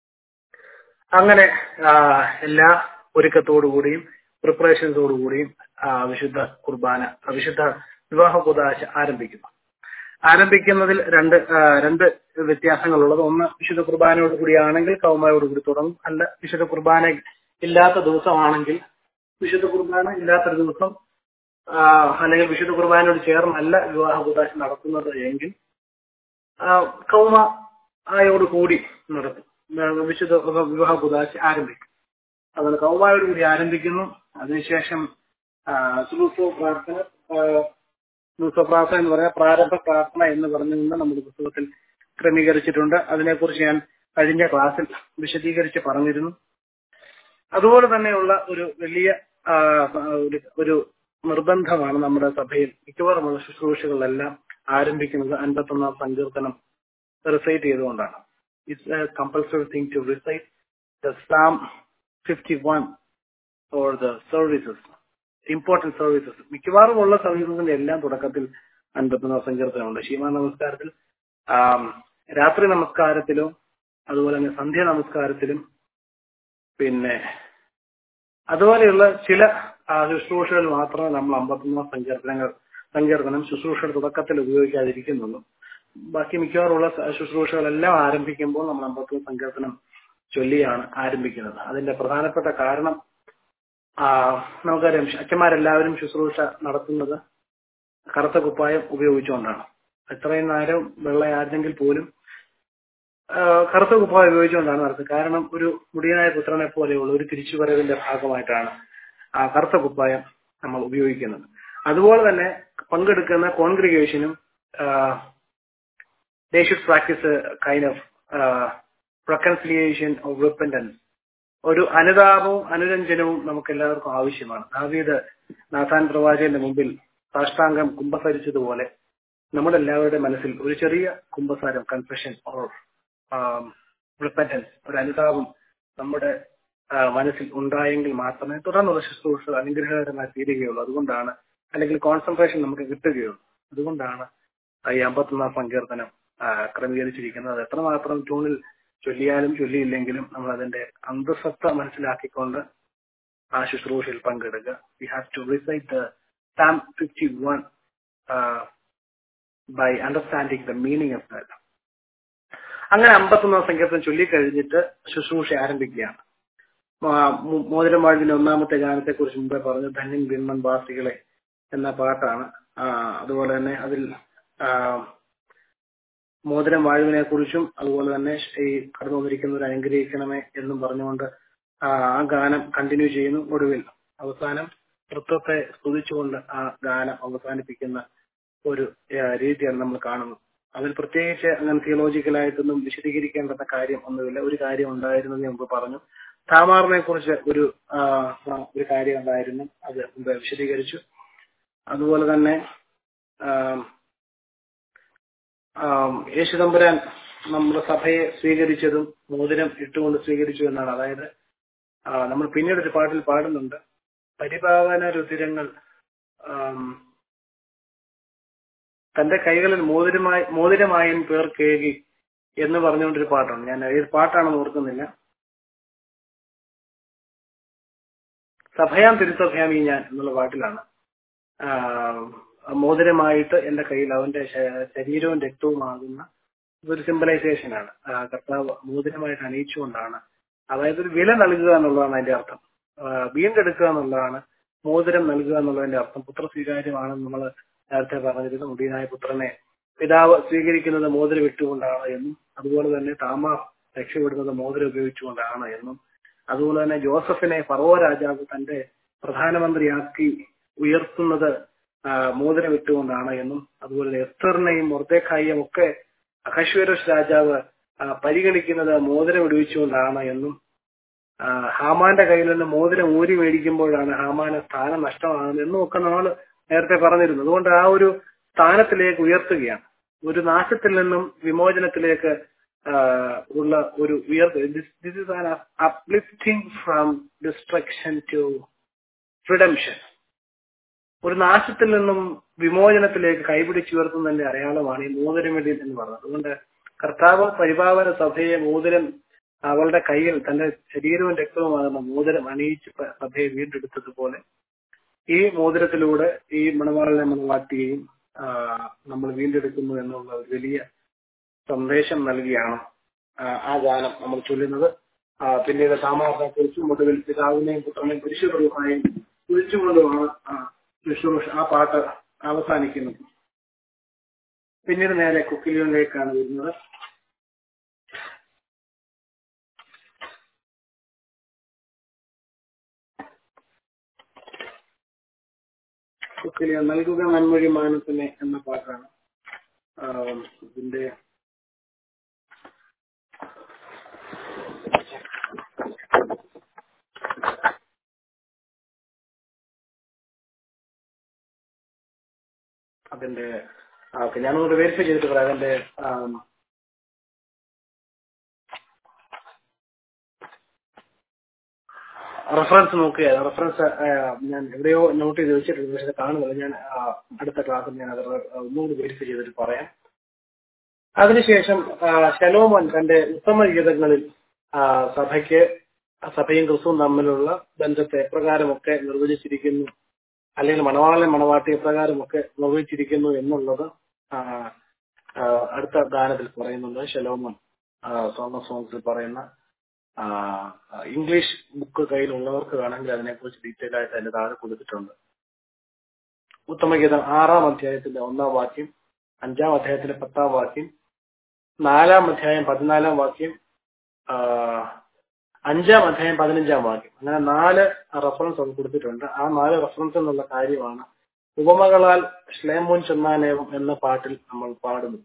അങ്ങനെ ആ, എല്ലാ ഒരുക്കത്തോടുകൂടിയും പ്രിപ്പറേഷൻസോടുകൂടിയും ആ, വിശുദ്ധ കുർബാന ആ, വിശുദ്ധ വിവാഹ കൂതാശ ആരംഭിക്കുന്നു ആരംഭിക്കുന്നതിൽ രണ്ട് ആ, രണ്ട് വ്യത്യാസങ്ങളുള്ളത് ഒന്ന് വിശുദ്ധ കുർബാനയോട് കൂടിയാണെങ്കിൽ കൗമായോട് കൂടി തുടങ്ങും അല്ല വിശുദ്ധ കുർബാന ഇല്ലാത്ത ദിവസമാണെങ്കിൽ വിശുദ്ധ കുർബാന ഇല്ലാത്തൊരു ദിവസം ആ, അല്ലെങ്കിൽ വിശുദ്ധ കുർബാനയോട് ചേർന്നല്ല വിവാഹ കൂതാശ നടത്തുന്നത് എങ്കിൽ ആ, കൗമ ആയോട് കൂടി നടത്തും ആ, വിശുദ്ധ വിവാഹ കൂതാശ ആരംഭിക്കും അതുകൊണ്ട് കൗമായോട് കൂടി ആരംഭിക്കുന്നു അതിനുശേഷം ആ, സുലൂസോ പ്രാർത്ഥന ആ, സുലൂസോ പ്രാർത്ഥന എന്ന് പറയാം പ്രാരംഭ പ്രാർത്ഥന എന്ന് പറഞ്ഞുകൊണ്ട് നമ്മുടെ പുസ്തകത്തിൽ ക്രമീകരിച്ചിട്ടുണ്ട് അതിനെക്കുറിച്ച് ഞാൻ കഴിഞ്ഞ ക്ലാസ്സിൽ വിശദീകരിച്ച് പറഞ്ഞിരുന്നു അതുപോലെ തന്നെയുള്ള ഒരു വലിയ ആ, ഒരു- ഒരു നിർബന്ധമാണ് നമ്മുടെ സഭയിൽ മിക്കവാറുമുള്ള ശുശ്രൂഷകളെല്ലാം ആരംഭിക്കുന്നത് അൻപത്തൊന്നാം സങ്കീർത്തനം റിസൈറ്റ് ചെയ്തുകൊണ്ടാണ് it's a compulsory thing to recite the psalm fifty one or the services important services മിക്കവാറും ഉള്ള സർവീസസിന്റെ എല്ലാം തുടക്കത്തിൽ അൻപത്തൊന്നാം സങ്കീർത്തനമുണ്ട് ശീമാ നമസ്കാരത്തിൽ ആം, രാത്രി നമസ്കാരത്തിലും അതുപോലെ തന്നെ സന്ധ്യ നമസ്കാരത്തിലും പിന്നെ അതുപോലെയുള്ള ചില ആ, ശുശ്രൂഷകൾ മാത്രമേ നമ്മൾ അമ്പത്തൊന്നാം സങ്കീർത്തനങ്ങൾ സങ്കീർത്തനം ശുശ്രൂഷയുടെ തുടക്കത്തിൽ ഉപയോഗിക്കാതിരിക്കുന്നുള്ളൂ ബാക്കി മിക്കവാറുള്ള സ- ശുശ്രൂഷകളെല്ലാം ആരംഭിക്കുമ്പോൾ നമ്മൾ അമ്പത്തൊന്ന് സങ്കീർത്തനം ചൊല്ലിയാണ് ആരംഭിക്കുന്നത് അതിന്റെ പ്രധാനപ്പെട്ട കാരണം ആ, നമുക്കറിയാം അച്ഛന്മാരെല്ലാവരും ശുശ്രൂഷ നടത്തുന്നത് കറുത്ത കുപ്പായം ഉപയോഗിച്ചുകൊണ്ടാണ് എത്രയും നേരം വെള്ളയായിരുന്നെങ്കിൽ പോലും ആ, കറുത്ത കുപ്പായം ഉപയോഗിച്ചുകൊണ്ടാണ് നടത്തുന്നത് കാരണം ഒരു മുടിയനായ പുത്രനെ പോലെയുള്ള ഒരു തിരിച്ചുവരവിന്റെ ഭാഗമായിട്ടാണ് ആ കറുത്ത കുപ്പായം നമ്മൾ ഉപയോഗിക്കുന്നത് അതുപോലെ തന്നെ പങ്കെടുക്കുന്ന കോൺഗ്രിഗേഷനും they should practise kind of reconciliation of repentance ഒരു അനുതാപവും അനുരഞ്ജനവും നമുക്ക് എല്ലാവർക്കും ആവശ്യമാണ് ദാവീദ് നാഥാൻ പ്രവാചകന്റെ മുമ്പിൽ സാഷ്ടാംഗം കുംഭസരിച്ചതുപോലെ നമ്മുടെ എല്ലാവരുടെ മനസ്സിൽ ഒരു ചെറിയ കുംഭസാരം കൺഫെഷൻ ഓർ റിപ്പൻറ്റൻസ് ഒരു അനുതാപം നമ്മുടെ ആ, മനസ്സിൽ ഉണ്ടായെങ്കിൽ മാത്രമേ തുടർന്നുള്ള ശുശ്രൂഷ അനുഗ്രഹകരമായി തീരുകയുള്ളൂ അതുകൊണ്ടാണ് അല്ലെങ്കിൽ കോൺസെൻട്രേഷൻ നമുക്ക് കിട്ടുകയുള്ളൂ അതുകൊണ്ടാണ് ഈ അമ്പത്തൊന്നാം സങ്കീർത്തനം ആ, ക്രമീകരിച്ചിരിക്കുന്നത് അത് എത്രമാത്രം ട്യൂണിൽ ചൊല്ലിയാലും ചൊല്ലിയില്ലെങ്കിലും നമ്മൾ അതിന്റെ അന്തസത്ത മനസ്സിലാക്കിക്കൊണ്ട് ആ ശുശ്രൂഷയിൽ പങ്കെടുക്കുക we have to recite the psalm fifty one by understanding the meaning of that അങ്ങനെ അമ്പത്തൊന്നാം സങ്കീർത്തനം ചൊല്ലിക്കഴിഞ്ഞിട്ട് ശുശ്രൂഷ ആരംഭിക്കുകയാണ് മാ- മോ- മോതിരം വാഴ്വിന്റെ ഒന്നാമത്തെ ഗാനത്തെ കുറിച്ച് മുമ്പേ പറഞ്ഞു ധന്യൻ ബിന്മൻ വാസികളെ എന്ന പാട്ടാണ് ആ, അതുപോലെ തന്നെ അതിൽ ആ, മോതിരം വാഴുവിനെ കുറിച്ചും അതുപോലെ തന്നെ ഈ കടന്നു വന്നിരിക്കുന്നവർ അനുഗ്രഹിക്കണമേ എന്നും പറഞ്ഞുകൊണ്ട് ആ ആ ഗാനം കണ്ടിന്യൂ ചെയ്യുന്നു ഒടുവിൽ അവസാനം തൃത്വത്തെ സ്തുതിച്ചുകൊണ്ട് ആ ഗാനം അവസാനിപ്പിക്കുന്ന ഒരു ആ, രീതിയാണ് നമ്മൾ കാണുന്നത് അതിൽ പ്രത്യേകിച്ച് അങ്ങനെ തിയോളജിക്കലായിട്ടൊന്നും വിശദീകരിക്കേണ്ടുന്ന കാര്യം ഒന്നുമില്ല ഒരു കാര്യം ഉണ്ടായിരുന്നത് മുമ്പ് പറഞ്ഞു താമാറിനെ കുറിച്ച് ഒരു ആ, ആ, ഒരു കാര്യം ഉണ്ടായിരുന്നു അത് മുമ്പ് വിശദീകരിച്ചു അതുപോലെ തന്നെ ആം, ആം, യേശുതമ്പുരാൻ നമ്മുടെ സഭയെ സ്വീകരിച്ചതും മോതിരം ഇട്ടുകൊണ്ട് സ്വീകരിച്ചു എന്നാണ് അതായത് ആ, നമ്മൾ പിന്നീട് ഒരു പാട്ടിൽ പാടുന്നുണ്ട് പരിപാവന രുതിരങ്ങൾ ആം, തന്റെ കൈകളിൽ മോതിരമായി മോതിരമായും പേർ കേകി എന്ന് പറഞ്ഞുകൊണ്ടൊരു പാട്ടുണ്ട് ഞാൻ ഏത് പാട്ടാണെന്ന് ഓർക്കുന്നില്ല സഭയാം തിരുസഭയാമി ഞാൻ എന്നുള്ള പാട്ടിലാണ് ആ, മോതിരമായിട്ട് എന്റെ കയ്യിൽ അവന്റെ ശ- ശരീരവും രക്തവുമാകുന്ന ഒരു സിംബലൈസേഷനാണ് ആ, കർത്താവ് മോതിരമായിട്ട് അണിയിച്ചുകൊണ്ടാണ് അതായത് ഒരു വില നൽകുക എന്നുള്ളതാണ് അതിന്റെ അർത്ഥം ആ, വീണ്ടെടുക്കുക എന്നുള്ളതാണ് മോതിരം നൽകുക എന്നുള്ളതിന്റെ അർത്ഥം പുത്ര സ്വീകാര്യമാണെന്ന് നമ്മൾ നേരത്തെ പറഞ്ഞിരുന്നു മുടിയനായ പുത്രനെ പിതാവ് സ്വീകരിക്കുന്നത് മോതിരം ഇട്ടുകൊണ്ടാണ് എന്നും അതുപോലെ തന്നെ താമാർ രക്ഷപ്പെടുന്നത് മോതിരം ഉപയോഗിച്ചുകൊണ്ടാണ് എന്നും അതുപോലെ തന്നെ ജോസഫിനെ ഫറവോ രാജാവ് തന്റെ പ്രധാനമന്ത്രിയാക്കി ഉയർത്തുന്നത് ആ, മോതിരം ഇട്ടുകൊണ്ടാണ് എന്നും അതുപോലെ തന്നെ എസ്തറിനെയും മൊർദേഖായിയും ഒക്കെ അഹശ്വരോഷ് രാജാവ് ആ, പരിഗണിക്കുന്നത് മോതിരം ഇടിവിച്ചുകൊണ്ടാണ് എന്നും ആ, ഹാമാന്റെ കയ്യിൽ നിന്ന് മോതിരം ഊരി മേടിക്കുമ്പോഴാണ് ഹാമാന് സ്ഥാനം നഷ്ടമാകുന്നത് എന്നും ഒക്കെ നമ്മൾ നേരത്തെ പറഞ്ഞിരുന്നു അതുകൊണ്ട് ആ ഒരു സ്ഥാനത്തിലേക്ക് ഉയർത്തുകയാണ് ഒരു നാശത്തിൽ നിന്നും വിമോചനത്തിലേക്ക് ആ, ഉള്ള ഒരു ഉയർത്ത this is an uplifting from destruction to redemption ഒരു നാശത്തിൽ നിന്നും വിമോചനത്തിലേക്ക് കൈപിടിച്ചുയർത്തുന്നതിന്റെ അടയാളമാണ് ഈ മോതിരമിടി എന്ന് പറയുന്നത് അതുകൊണ്ട് കർത്താവ് പരിപാവന സഭയെ മോതിരം അവളുടെ കയ്യിൽ തന്റെ ശരീരവും രക്തവുമാകുന്ന മോതിരം അണിയിച്ച് പ- സഭയെ വീണ്ടെടുത്തതുപോലെ ഈ മോതിരത്തിലൂടെ ഈ മണവാളിനെ മണവാട്ടിയെയും ആ, നമ്മൾ വീണ്ടെടുക്കുന്നു എന്നുള്ള ഒരു വലിയ സന്ദേശം നൽകിയാണ് ആ, ആ ഗാനം നമ്മൾ ചൊല്ലുന്നത് ആ, പിന്നീട് സാമാർത്ഥനെ കുറിച്ചും ഒടുവിൽ പിതാവിനെയും പുത്രനെയും പരിശുദ്ധമായും കുഴിച്ചുകൊണ്ടുമാണ് ആ ശുശ്രൂഷ ആ പാട്ട് അവസാനിക്കുന്നത് പിന്നീട് നേരെ കുക്കിലിയോനിലേക്കാണ് വരുന്നത് കുക്കിലിയോ നൽകുക നന്മൊഴി മാനത്തിന് എന്ന പാട്ടാണ് ആ, ഇതിന്റെ അതിന്റെ ഓക്കെ ഞാനൊന്ന് വെരിഫൈ ചെയ്തിട്ട് പറയാം അതിന്റെ ആം, റെഫറൻസ് നോക്കുകയാണ് റെഫറൻസ് ഞാൻ എവിടെയോ നോട്ട് ചെയ്ത് വെച്ചിട്ടുണ്ട് പക്ഷെ അത് കാണുന്നില്ല ഞാൻ ആ, അടുത്ത ക്ലാസ്സിൽ ഞാൻ അത് റെ- ഒന്നുകൂടി വെരിഫൈ ചെയ്തിട്ട് പറയാം അതിനുശേഷം ആ, ശലോമോൻ തന്റെ ഉത്തമ ഗീതങ്ങളിൽ ആ, സഭയ്ക്ക് സഭയും ക്രിസ്തുവും തമ്മിലുള്ള ബന്ധത്തെ എപ്രകാരമൊക്കെ നിർവചിച്ചിരിക്കുന്നു അല്ലെങ്കിൽ മണവാളൻ മണവാട്ടി എപ്രകാരമൊക്കെ നിർവഹിച്ചിരിക്കുന്നു എന്നുള്ളത് ആ, ആ, അടുത്ത ഗാനത്തിൽ പറയുന്നുണ്ട് ശലോമോൻ സോങ് ഓഫ് സോങ്സിൽ പറയുന്ന ആ, ഇംഗ്ലീഷ് ബുക്ക് കയ്യിലുള്ളവർക്ക് വേണമെങ്കിൽ അതിനെക്കുറിച്ച് ഡീറ്റെയിൽ ആയിട്ട് അതിന്റെ താഴെ കൊടുത്തിട്ടുണ്ട് ഉത്തമഗീതം ആറാം അധ്യായത്തിന്റെ ഒന്നാം വാക്യം അഞ്ചാം അധ്യായത്തിന്റെ പത്താം വാക്യം നാലാം അധ്യായം പതിനാലാം വാക്യം ആ, അഞ്ചാം അധ്യായം പതിനഞ്ചാം വാക്യം അങ്ങനെ നാല് റെഫറൻസ് അത് കൊടുത്തിട്ടുണ്ട് ആ നാല് റെഫറൻസ് എന്നുള്ള കാര്യമാണ് ഉപമകളാൽ ശ്ലേമോൻ ചെന്നാനേവം എന്ന പാട്ടിൽ നമ്മൾ പാടുന്നു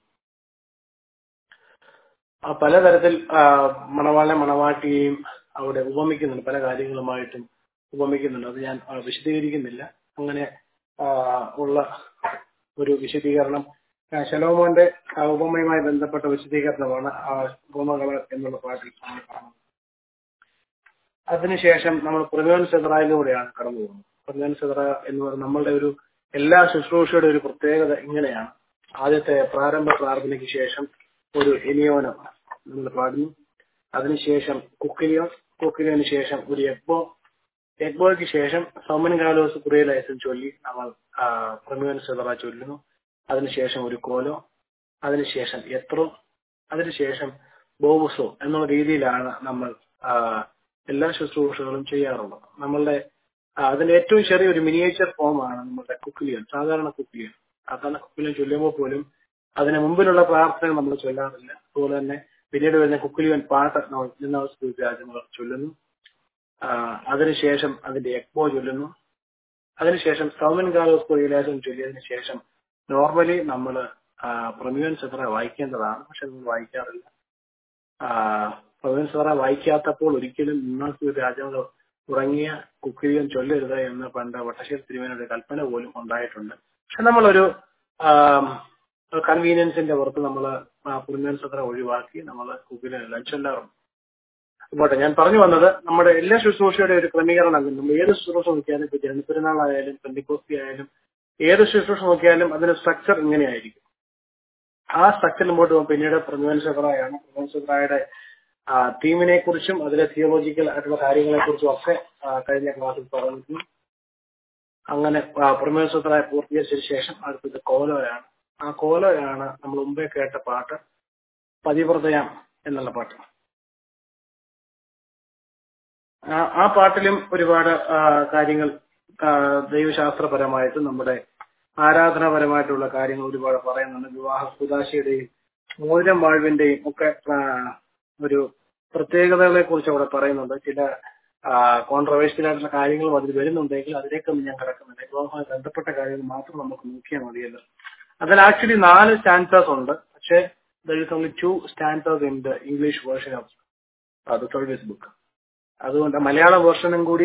ആ പലതരത്തിൽ ആ, മണവാളെ മണവാട്ടിയെയും അവിടെ ഉപമിക്കുന്നുണ്ട് പല കാര്യങ്ങളുമായിട്ടും ഉപമിക്കുന്നുണ്ട് അത് ഞാൻ ആ, വിശദീകരിക്കുന്നില്ല അങ്ങനെ ആ, ഉള്ള ഒരു വിശദീകരണം ആ, ശലോമോന്റെ ആ ഉപമയുമായി ബന്ധപ്പെട്ട വിശദീകരണമാണ് ആ ഉപമകൾ എന്നുള്ള പാട്ടിൽ നമ്മൾ കാണുന്നത് അതിനുശേഷം നമ്മൾ പ്രവീൺ സെതറയിലൂടെയാണ് കടന്നു പോകുന്നത് പ്രവീൺ സെതറ എന്ന് പറയുന്നത് നമ്മളുടെ ഒരു എല്ലാ ശുശ്രൂഷയുടെ ഒരു പ്രത്യേകത ഇങ്ങനെയാണ് ആദ്യത്തെ പ്രാരംഭ പ്രാർത്ഥനയ്ക്ക് ശേഷം ഒരു എനിയോനം നമ്മൾ പാടുന്നു അതിനുശേഷം കുക്കിലിയോ കുക്കിലിയോന് ശേഷം ഒരു എഗ്ബോ എഗ്ബോയ്ക്ക് ശേഷം സൗമൻ കാലോസ് കുറേലയസം ചൊല്ലി നമ്മൾ പ്രമീവൻ സെതറ ചൊല്ലുന്നു അതിനുശേഷം ഒരു കോലോ അതിനുശേഷം എത്രോ അതിനുശേഷം ബോബുസോ എന്നുള്ള രീതിയിലാണ് നമ്മൾ ആ, എല്ലാ ശുശ്രൂഷകളും ചെയ്യാറുള്ളത് നമ്മളുടെ ആ, അതിന്റെ ഏറ്റവും ചെറിയൊരു മിനിയേച്ചർ ഫോമാണ് നമ്മുടെ കുക്കിലിയൻ സാധാരണ കുക്കിലിയൻ സാധാരണ കുക്കിലിയൻ ചൊല്ലുമ്പോൾ പോലും അതിന് മുമ്പിലുള്ള പ്രാർത്ഥനകൾ നമ്മൾ ചൊല്ലാറില്ല അതുപോലെ തന്നെ പിന്നീട് വരുന്ന കുക്കിലിയൻ പാട്ട് നമ്മൾ നിന്നവസ്ഥ ചൊല്ലുന്നു ആ, അതിനുശേഷം അതിന്റെ എക്ബോ ചൊല്ലുന്നു അതിനുശേഷം സൗമൻ കാലോസ് കൊറിയലാസം ചൊല്ലിയതിനു ശേഷം നോർമലി നമ്മൾ പ്രമ്യൂൻ ചിത്ര വായിക്കേണ്ടതാണ് പക്ഷെ നമ്മൾ വായിക്കാറില്ല ആ, പ്രൊവിൻസറ വായിക്കാത്തപ്പോൾ ഒരിക്കലും നിങ്ങൾക്ക് രാജാവ് ഉറങ്ങിയ കുക്കിരിയും ചൊല്ലരുത് എന്ന് പണ്ട് വട്ടശ്ശേരി തിരുമേനയുടെ കൽപ്പന പോലും ഉണ്ടായിട്ടുണ്ട് പക്ഷെ നമ്മളൊരു കൺവീനിയൻസിന്റെ പുറത്ത് നമ്മൾ പുണ്യൻസത്ര ഒഴിവാക്കി നമ്മൾ കുക്കിലെല്ലാം ചൊല്ലാറുണ്ട് പോട്ടെ ഞാൻ പറഞ്ഞു വന്നത് നമ്മുടെ എല്ലാ ശുശ്രൂഷയുടെ ഒരു ക്രമീകരണം നമ്മൾ ഏത് ശുശ്രൂഷ നോക്കിയാലും ഇപ്പൊ ജനപ്പെരുന്നാളായാലും പെന്തിക്കോസ്തി ആയാലും ഏത് ശുശ്രൂഷ നോക്കിയാലും അതിന്റെ സ്ട്രക്ചർ ഇങ്ങനെയായിരിക്കും ആ സ്ട്രക്ചറിൽ മുമ്പോട്ട് പോകും പിന്നീട് പ്രമോൻസറായാണ് പ്രമോൻസറായുടെ തീമിനെ കുറിച്ചും അതിലെ തിയോളജിക്കൽ ആയിട്ടുള്ള കാര്യങ്ങളെ കുറിച്ചും ഒക്കെ ആ, കഴിഞ്ഞ ക്ലാസ്സിൽ പറഞ്ഞിരുന്നു അങ്ങനെ പ്രമേശ്വരായ പൂർത്തീകരിച്ചതിന് ശേഷം അടുത്തത് കോലോയാണ് ആ കോലോയാണ് നമ്മൾ മുമ്പേ കേട്ട പാട്ട് പതിവ്രതയാം എന്നുള്ള പാട്ട് ആ- ആ പാട്ടിലും ഒരുപാട് ആ, കാര്യങ്ങൾ ആ, ദൈവശാസ്ത്രപരമായിട്ടും നമ്മുടെ ആരാധനാപരമായിട്ടുള്ള കാര്യങ്ങൾ ഒരുപാട് പറയുന്നുണ്ട് വിവാഹ കുദാശയുടെയും മോതിരം വാഴ്വിന്റെയും ഒക്കെ ആ, ഒരു പ്രത്യേകതകളെ കുറിച്ച് അവിടെ പറയുന്നുണ്ട് ചില കോൺട്രവേഴ്ഷ്യൽ ആയിട്ടുള്ള കാര്യങ്ങളും അതിൽ വരുന്നുണ്ടെങ്കിൽ അതിലേക്കൊന്നും ഞാൻ കിടക്കുന്നില്ല വിവാഹവുമായി ബന്ധപ്പെട്ട കാര്യങ്ങൾ മാത്രം നമുക്ക് നോക്കിയാൽ മതിയല്ലോ അതിൽ ആക്ച്വലി നാല് സ്റ്റാൻസേഴ്സ് ഉണ്ട് പക്ഷേ there is only two stanzas in the English version of the service book അതുകൊണ്ട് മലയാള വേർഷനും കൂടി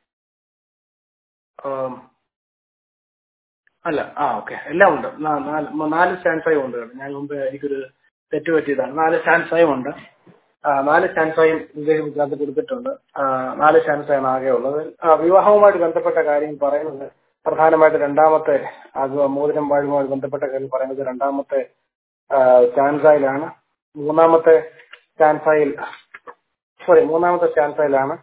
ആം, അല്ല ആ ഓക്കെ എല്ലാം ഉണ്ട് നാ- നാല് നാല് സ്റ്റാൻസായും ഉണ്ട് കേട്ടോ. ഞാൻ മുമ്പ് എനിക്കൊരു തെറ്റ് പറ്റിയതാണ് നാല് സ്റ്റാൻസായും ഉണ്ട് ആ, നാല് സ്റ്റാൻസായും ഇംഗ്ലീഷ് ബുക്കിനകത്ത് കൊടുത്തിട്ടുണ്ട് ആ, നാല് സ്റ്റാൻസായാണ് ആകെ ഉള്ളത് ആ, വിവാഹവുമായിട്ട് ബന്ധപ്പെട്ട കാര്യം പറയുന്നത് പ്രധാനമായിട്ട് രണ്ടാമത്തെ അത് മോതിരം വാഴുമായി ബന്ധപ്പെട്ട കാര്യം പറയുന്നത് രണ്ടാമത്തെ സ്റ്റാൻസായിലാണ് മൂന്നാമത്തെ സ്റ്റാൻസായിൽ സോറി മൂന്നാമത്തെ സ്റ്റാൻസായിലാണ്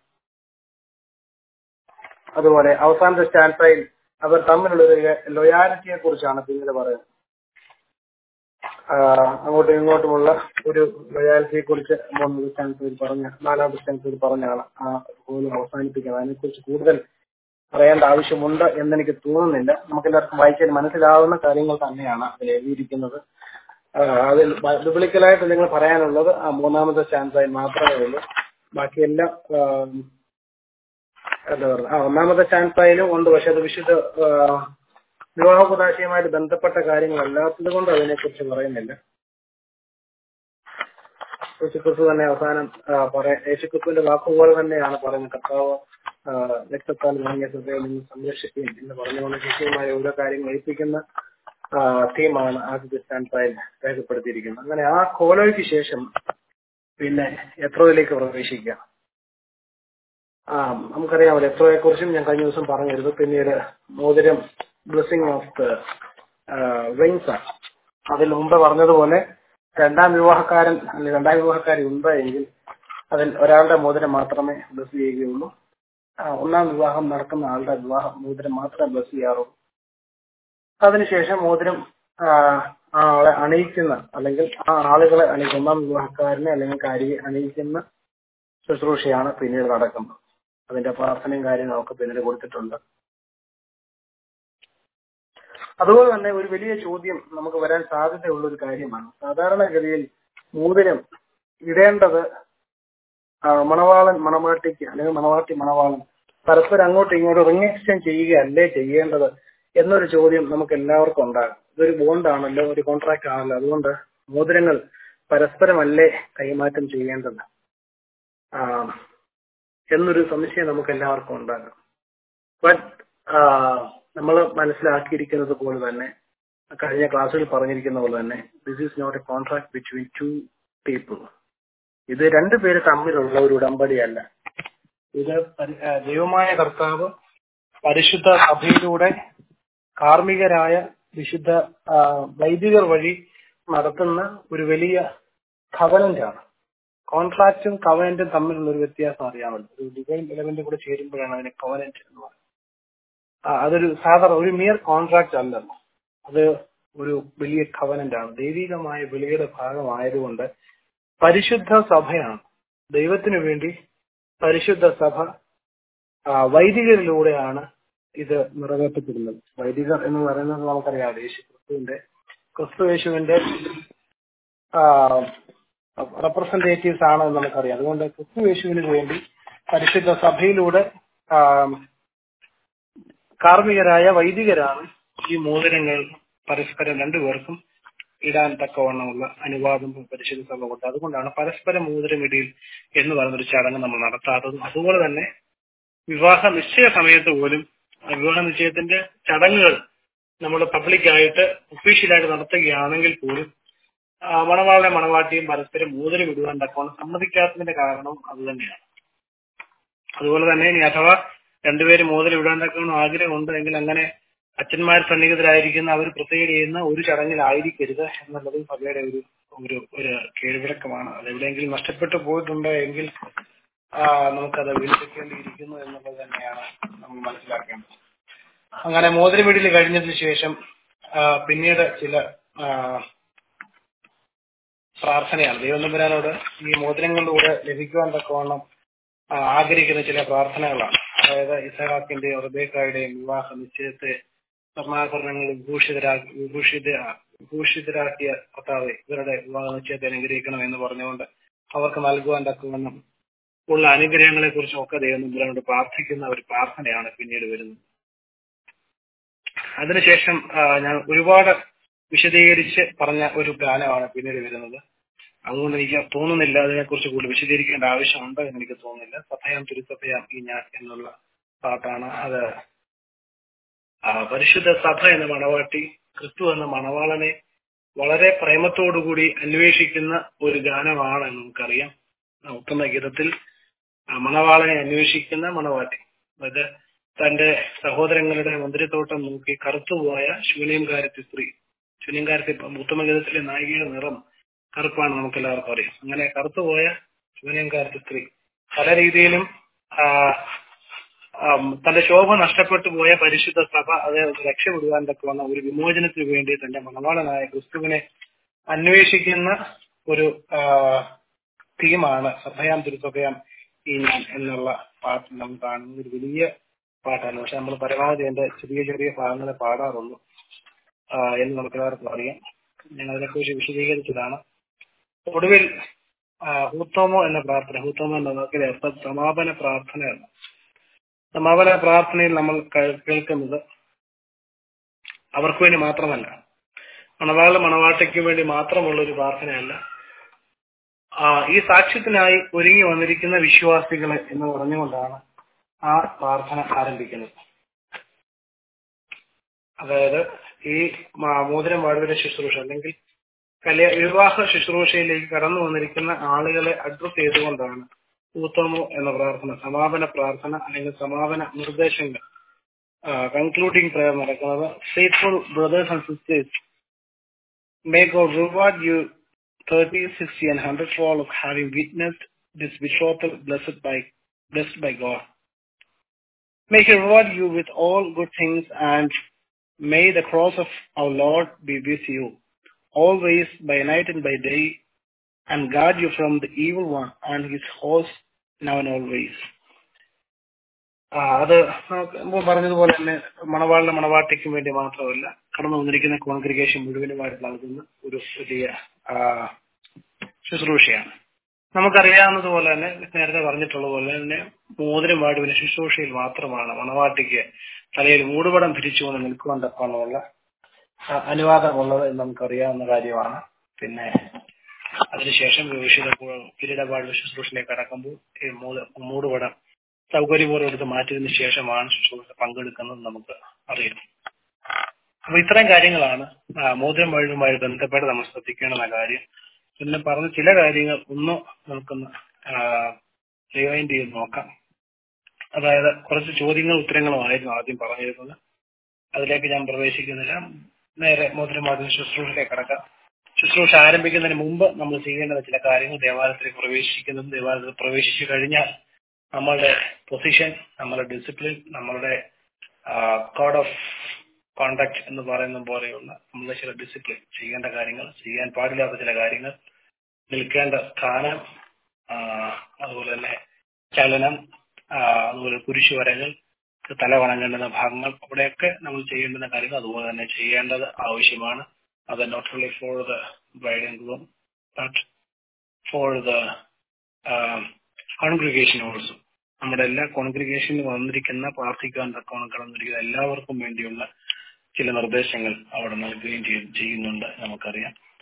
അതുപോലെ അവസാനത്തെ സ്റ്റാൻസായിൽ അവർ തമ്മിലുള്ള ഒരു ലൊയാലിറ്റിയെ കുറിച്ചാണ് പിന്നീട് പറയുന്നത് ആ, അങ്ങോട്ടും ഇങ്ങോട്ടുമുള്ള ഒരു ലൊയാലിറ്റിയെ കുറിച്ച് മൂന്നാമത്തെ സ്റ്റാൻസയിൽ പറഞ്ഞ നാലാമത്തെ സ്റ്റാൻസയിൽ പറഞ്ഞാണ് ആ ഗോൾ അവസാനിപ്പിക്കുന്നത് അതിനെക്കുറിച്ച് കൂടുതൽ പറയേണ്ട ആവശ്യമുണ്ട് എന്നെനിക്ക് തോന്നുന്നില്ല നമുക്ക് എല്ലാവർക്കും വായിക്കാൻ മനസ്സിലാവുന്ന കാര്യങ്ങൾ തന്നെയാണ് അതിൽ എഴുതിയിരിക്കുന്നത് ആ, അതിൽ ബിബിളിക്കലായിട്ട് നിങ്ങൾ പറയാനുള്ളത് ആ മൂന്നാമത്തെ സ്റ്റാൻസായി മാത്രമേ ഉള്ളൂ ബാക്കിയെല്ലാം ആ, എന്താ പറയുക ആ ഒന്നാമത്തെ സ്റ്റാൻസായാലും ഉണ്ട് പക്ഷെ അത് വിശുദ്ധ ആ, വിവാഹ കുദാശയുമായിട്ട് ബന്ധപ്പെട്ട കാര്യങ്ങളല്ലാത്തത് കൊണ്ട് അതിനെക്കുറിച്ച് പറയുന്നില്ല യേശുക്രിസ്തു തന്നെ അവസാനം ആ, പറയാ യേശുക്രിസ്തുവിന്റെ വാക്കുപോലെ തന്നെയാണ് പറയുന്നത് കർത്താവ് ആ, രക്തത്താൽ വാങ്ങിയ ഹൃദയം നിങ്ങൾ സംരക്ഷിക്കുകയും എന്ന് പറഞ്ഞുകൊണ്ട് കൃത്യമായ ഓരോ കാര്യങ്ങൾ ഏൽപ്പിക്കുന്ന ആ, തീമാണ് ആദ്യത്തെ സ്റ്റാൻസായി രേഖപ്പെടുത്തിയിരിക്കുന്നത് അങ്ങനെ ആ കോലോയ്ക്ക് ശേഷം പിന്നെ എത്രയിലേക്ക് പ്രവേശിക്കാം ആ നമുക്കറിയാമല്ലോ എത്രയെ കുറിച്ചും ഞാൻ കഴിഞ്ഞ ദിവസം പറഞ്ഞിരുന്നു പിന്നീട് മോതിരം ബ്ലെസ്സിങ് ഓഫ് ദ റിങ്സ് അതിൽ മുമ്പ് പറഞ്ഞതുപോലെ രണ്ടാം വിവാഹക്കാരൻ അല്ലെങ്കിൽ രണ്ടാം വിവാഹക്കാരി ഉണ്ട് എങ്കിൽ അതിൽ ഒരാളുടെ മോതിരം മാത്രമേ ബ്ലസ് ചെയ്യുകയുള്ളൂ ആ, ഒന്നാം വിവാഹം നടക്കുന്ന ആളുടെ വിവാഹ മോതിരം മാത്രമേ ബ്ലസ് ചെയ്യാറുള്ളൂ അതിനുശേഷം മോതിരം ആ, ആ ആളെ അണിയിക്കുന്ന അല്ലെങ്കിൽ ആ ആളുകളെ അണിയിക്കുന്ന ഒന്നാം വിവാഹക്കാരനെ അല്ലെങ്കിൽ കാരിയെ അണിയിക്കുന്ന ശുശ്രൂഷയാണ് പിന്നീട് നടക്കുന്നത് അതിന്റെ പ്രാർത്ഥനയും കാര്യങ്ങളൊക്കെ പിന്നീട് കൊടുത്തിട്ടുണ്ട് അതുപോലെ തന്നെ ഒരു വലിയ ചോദ്യം നമുക്ക് വരാൻ സാധ്യതയുള്ള ഒരു കാര്യമാണ് സാധാരണഗതിയിൽ മോതിരം ഇടേണ്ടത് ആ, മണവാളൻ മണവാട്ടിക്ക് അല്ലെങ്കിൽ മണവാട്ടി മണവാളൻ പരസ്പരം അങ്ങോട്ടും ഇങ്ങോട്ടും റിംഗ് എക്സ്ചേഞ്ച് ചെയ്യുകയല്ലേ ചെയ്യേണ്ടത് എന്നൊരു ചോദ്യം നമുക്ക് എല്ലാവർക്കും ഉണ്ടാകും ഇതൊരു ബോണ്ടാണല്ലോ ഒരു കോൺട്രാക്ട് ആണല്ലോ അതുകൊണ്ട് മോതിരങ്ങൾ പരസ്പരമല്ലേ കൈമാറ്റം ചെയ്യേണ്ടത് ആ, എന്നൊരു സംശയം നമുക്ക് എല്ലാവർക്കും ഉണ്ടാകും ബട്ട് നമ്മൾ മനസ്സിലാക്കിയിരിക്കുന്നത് പോലെ തന്നെ കഴിഞ്ഞ ക്ലാസ്സിൽ പറഞ്ഞിരിക്കുന്ന പോലെ തന്നെ this is not a contract between two people ഇത് രണ്ടുപേര് തമ്മിലുള്ള ഒരു ഉടമ്പടിയല്ല ഇത് പരി- ആ, ദൈവമായ കർത്താവ് പരിശുദ്ധ സഭയിലൂടെ കാർമ്മികരായ വിശുദ്ധ ആ, വൈദികർ വഴി നടത്തുന്ന ഒരു വലിയ കവനന്റ് ആണ് കോൺട്രാക്റ്റും കവനന്റും തമ്മിലുള്ള ഒരു വ്യത്യാസം അറിയാമല്ലോ ഒരു ഡിവൈൻ എലമെന്റ് കൂടെ ചേരുമ്പോഴാണ് അതിനെ കവനന്റ് എന്ന് പറയുന്നത് ആ, അതൊരു സാധാരണ ഒരു മിയർ കോൺട്രാക്ട് അല്ലല്ലോ അത് ഒരു വലിയ കവനന്റ് ആണ് ദൈവികമായ വിളിയുടെ ഭാഗമായതുകൊണ്ട് പരിശുദ്ധ സഭയാണ് ദൈവത്തിനു വേണ്ടി പരിശുദ്ധ സഭ ആ, വൈദികരിലൂടെയാണ് ഇത് നിറവേറ്റപ്പെടുന്നത് വൈദികർ എന്ന് പറയുന്നത് നമുക്കറിയാം യേശു ക്രിസ്തുവിന്റെ ക്രിസ്തു യേശുവിന്റെ റെപ്രസെന്റേറ്റീവ്സ് ആണ് എന്ന് നമുക്കറിയാം അതുകൊണ്ട് ക്രിസ്തു യേശുവിന് വേണ്ടി പരിശുദ്ധ സഭയിലൂടെ ആ, കാർമ്മികരായ വൈദികരാണ് ഈ മോതിരങ്ങൾ പരസ്പരം രണ്ടുപേർക്കും ഇടാൻ തക്കവണ്ണമുള്ള അനുവാദം പരിശുദ്ധ സഭ കൊണ്ട് അതുകൊണ്ടാണ് പരസ്പര മോതിരമിടിയിൽ എന്ന് പറയുന്നൊരു ചടങ്ങ് നമ്മൾ നടത്താത്തതും അതുപോലെ തന്നെ വിവാഹ നിശ്ചയ സമയത്ത് പോലും ആ വിവാഹ നിശ്ചയത്തിന്റെ ചടങ്ങുകൾ നമ്മൾ പബ്ലിക്കായിട്ട് ഒഫീഷ്യലായിട്ട് നടത്തുകയാണെങ്കിൽ പോലും ആ, മണവാളനെ മണവാട്ടിയും പരസ്പരം മോതിരം ഇടുവാൻ തക്കവണ്ണം സമ്മതിക്കാത്തതിന്റെ കാരണവും അത് തന്നെയാണ് അതുപോലെ തന്നെ ഇനി അഥവാ രണ്ടുപേരും മോതിരം ഇടാൻ തക്കവണ്ണം ആഗ്രഹമുണ്ട് എങ്കിൽ അങ്ങനെ അച്ഛന്മാർ സന്നിഹിതരായിരിക്കുന്ന അവർ പ്രത്യേകം ചെയ്യുന്ന ഒരു ചടങ്ങിലായിരിക്കരുത് എന്നുള്ളത് സഭയുടെ ഒരു ഒരു ഒരു കീഴ്വഴക്കമാണ് അത് എവിടെയെങ്കിലും നഷ്ടപ്പെട്ടു പോയിട്ടുണ്ട് എങ്കിൽ ആ, നമുക്കത് വീണ്ടെടുക്കേണ്ടിയിരിക്കുന്നു എന്നുള്ളത് തന്നെയാണ് നമ്മൾ മനസ്സിലാക്കേണ്ടത് അങ്ങനെ മോതിരമിടിൽ കഴിഞ്ഞതിന് ശേഷം ആ, പിന്നീട് ചില ആ, പ്രാർത്ഥനയാണ് ദൈവം തമ്പുരാനോട് ഈ മോതിരങ്ങളിലൂടെ ലഭിക്കുവാൻ തക്കവണ്ണം ആ, ആഗ്രഹിക്കുന്ന ചില പ്രാർത്ഥനകളാണ് അതായത് ഇസഹാക്കിന്റെയും റബേക്കായുടെയും വിവാഹ നിശ്ചയത്തെ സ്വർണ്ണാഭരണങ്ങൾ വിഭൂഷിതരാക്കി വിഭൂഷിത വിഭൂഷിതരാക്കിയ കർത്താവ് ഇവരുടെ വിവാഹ നിശ്ചയത്തെ അനുഗ്രഹിക്കണം എന്ന് പറഞ്ഞുകൊണ്ട് അവർക്ക് നൽകുവാൻ തക്കവണ്ണം ഉള്ള അനുഗ്രഹങ്ങളെ കുറിച്ചും ഒക്കെ ദൈവം തമ്പുരാനോട് പ്രാർത്ഥിക്കുന്ന ഒരു പ്രാർത്ഥനയാണ് പിന്നീട് വരുന്നത് അതിനുശേഷം ആ, ഞാൻ ഒരുപാട് വിശദീകരിച്ച് പറഞ്ഞ ഒരു ഗാനമാണ് പിന്നീട് വരുന്നത് അതുകൊണ്ട് എനിക്ക് തോന്നുന്നില്ല അതിനെക്കുറിച്ച് കൂടുതൽ വിശദീകരിക്കേണ്ട ആവശ്യമുണ്ട് എന്ന് എനിക്ക് തോന്നുന്നില്ല സഭയാം തിരുസഭയാം ഈ ഞാൻ എന്നുള്ള പാട്ടാണ് അത് ആ, പരിശുദ്ധ സഭ എന്ന മണവാട്ടി ക്രിസ്തു എന്ന മണവാളനെ വളരെ പ്രേമത്തോടുകൂടി അന്വേഷിക്കുന്ന ഒരു ഗാനമാണ് എന്ന് നമുക്കറിയാം ആ, ഉത്തമ ഗീതത്തിൽ ആ, മണവാളനെ അന്വേഷിക്കുന്ന മണവാട്ടി അത് തന്റെ സഹോദരങ്ങളുടെ മന്ദിരത്തോട്ടം നോക്കി കറുത്തുപോയ ശൂന്യംകാരത്തി സ്ത്രീ ശൂന്യംകാരത്തി ഉത്തമഗീതത്തിലെ നായികയുടെ നിറം കറുപ്പാണ് നമുക്ക് എല്ലാവർക്കും അറിയാം അങ്ങനെ കറുത്തുപോയ ശൂന്യംകാരത്തി സ്ത്രീ പല രീതിയിലും ആ, ആം, തന്റെ ശോഭ നഷ്ടപ്പെട്ടു പോയ പരിശുദ്ധ സഭ അത് രക്ഷപ്പെടുവാൻ തക്കവണ്ണ ഒരു വിമോചനത്തിന് വേണ്ടി തന്റെ മണവാളനായ ക്രിസ്തുവിനെ അന്വേഷിക്കുന്ന ഒരു ആ, തീമാണ് സഭയാം തിരുസഭയാം ഈ ഞാൻ എന്നുള്ള പാട്ട് നമ്മൾ കാണുന്നത് ഒരു വലിയ പാട്ടാണ് പക്ഷെ നമ്മൾ പരമാവധി അതിന്റെ ചെറിയ ചെറിയ ഭാഗങ്ങളെ പാടാറുള്ളൂ ആ, എന്ന് നമുക്ക് എല്ലാവർക്കും അറിയാം ഞങ്ങൾ അതിനെക്കുറിച്ച് വിശദീകരിച്ചതാണ് ഒടുവിൽ ആ, ഹൂത്തോമോ എന്ന പ്രാർത്ഥന ഹൂത്തോമോ എന്ന വാക്കിന്റെ അർത്ഥം സമാപന പ്രാർത്ഥനയാണ് സമാപന പ്രാർത്ഥനയിൽ നമ്മൾ കേ- കേൾക്കുന്നത് അവർക്ക് വേണ്ടി മാത്രമല്ല മണവാള മണവാട്ടയ്ക്ക് വേണ്ടി മാത്രമുള്ള ഒരു പ്രാർത്ഥനയല്ല ആ, ഈ സാക്ഷ്യത്തിനായി ഒരുങ്ങി വന്നിരിക്കുന്ന വിശ്വാസികളെ എന്ന് പറഞ്ഞുകൊണ്ടാണ് ആ പ്രാർത്ഥന ആരംഭിക്കുന്നത് അതായത് ഈ മ- മോതിരം വാഴുവിന്റെ ശുശ്രൂഷ അല്ലെങ്കിൽ കല്യ വിവാഹ ശുശ്രൂഷയിലേക്ക് കടന്നു വന്നിരിക്കുന്ന ആളുകളെ അഡ്രസ് ചെയ്തുകൊണ്ടാണ് ഊത്തമോ എന്ന പ്രാർത്ഥന സമാപന പ്രാർത്ഥന അല്ലെങ്കിൽ സമാപന നിർദ്ദേശങ്ങൾ കൺക്ലൂഡിംഗ് പ്രയർ നടക്കുന്നത് faithful brothers and sisters may God reward you thirty sixty and hundred fold of having witnessed this betrothal blessed by blessed by God. May He reward you with all good things, and may the cross of our Lord be with you always by night and by day, and guard you from the evil one and his host now and always. ആ, അത് നമുക്ക് മുമ്പ് പറഞ്ഞതുപോലെ തന്നെ മണവാളിന്റെ മണവാട്ടിക്കും വേണ്ടി മാത്രമല്ല കടന്നു വന്നിരിക്കുന്ന കോൺഗ്രിഗേഷൻ മുഴുവനുമായിട്ട് നൽകുന്ന ഒരു വലിയ ആ, ശുശ്രൂഷയാണ് നമുക്കറിയാവുന്നതുപോലെ തന്നെ നേരത്തെ പറഞ്ഞിട്ടുള്ള പോലെ തന്നെ മോതിരം വാടുവിന് ശുശ്രൂഷയിൽ മാത്രമാണ് മണവാട്ടിക്ക് തലയിൽ മൂടുപടം ധരിച്ചുകൊണ്ട് നിൽക്കുവാൻ തക്കവണ്ണമുള്ള ആ, അനുവാദമുള്ളത് എന്ന് നമുക്കറിയാവുന്ന കാര്യമാണ് പിന്നെ അതിനുശേഷം വിശുദ്ധ കിരീടപാട് ശുശ്രൂഷയിലേക്ക് കടക്കുമ്പോൾ ഈ മൂട് മൂടുപടം സൗകര്യപൂർവ്വം എടുത്ത് മാറ്റിയതിനു ശേഷമാണ് ശുശ്രൂഷ പങ്കെടുക്കുന്നത് നമുക്ക് അറിയാം അപ്പൊ ഇത്തരം കാര്യങ്ങളാണ് ആ, മോതിരം വഴിയുമായി ബന്ധപ്പെട്ട് നമ്മൾ ശ്രദ്ധിക്കേണ്ടുന്ന കാര്യം പിന്നെ പറഞ്ഞ ചില കാര്യങ്ങൾ ഒന്ന് നമുക്കൊന്ന് റിവൈൻഡ് ചെയ്ത് നോക്കാം അതായത് കുറച്ച് ചോദ്യങ്ങളും ഉത്തരങ്ങളും ആയിരുന്നു ആദ്യം പറഞ്ഞിരുന്നത് അതിലേക്ക് ഞാൻ പ്രവേശിക്കുന്നില്ല നേരെ മോതിരമാതിരി ശുശ്രൂഷയിലേക്ക് കടക്കാം ശുശ്രൂഷ ആരംഭിക്കുന്നതിന് മുമ്പ് നമ്മൾ ചെയ്യേണ്ട ചില കാര്യങ്ങൾ ദേവാലയത്തിൽ പ്രവേശിക്കുന്നതും ദേവാലയത്തിൽ പ്രവേശിച്ചു കഴിഞ്ഞാൽ നമ്മളുടെ പൊസിഷൻ നമ്മളുടെ ഡിസിപ്ലിൻ നമ്മളുടെ കോഡ് ഓഫ് കോണ്ടാക്ട് എന്ന് പറയുന്ന പോലെയുള്ള നമ്മളുടെ ചില ഡിസിപ്ലിൻ ചെയ്യേണ്ട കാര്യങ്ങൾ ചെയ്യാൻ പാടില്ലാത്ത ചില കാര്യങ്ങൾ നിൽക്കേണ്ട സ്ഥാനം ആ, അതുപോലെ തന്നെ ചലനം ആ, അതുപോലെ കുരിശുവരകൾ തല വണങ്ങേണ്ടുന്ന ഭാഗങ്ങൾ അവിടെയൊക്കെ നമ്മൾ ചെയ്യേണ്ടുന്ന കാര്യങ്ങൾ അതുപോലെ തന്നെ ചെയ്യേണ്ടത് ആവശ്യമാണ് അത് not only for the bride and groom but for the congregation also നമ്മുടെ എല്ലാ കോൺഗ്രിഗേഷനിൽ വന്നിരിക്കുന്ന പ്രാർത്ഥിക്കാൻ തക്കവണ്ണം കടന്നിരിക്കുന്ന എല്ലാവർക്കും വേണ്ടിയുള്ള ചില നിർദ്ദേശങ്ങൾ അവിടെ നൽകുകയും ചെയ്യ- ചെയ്യുന്നുണ്ട് നമുക്കറിയാം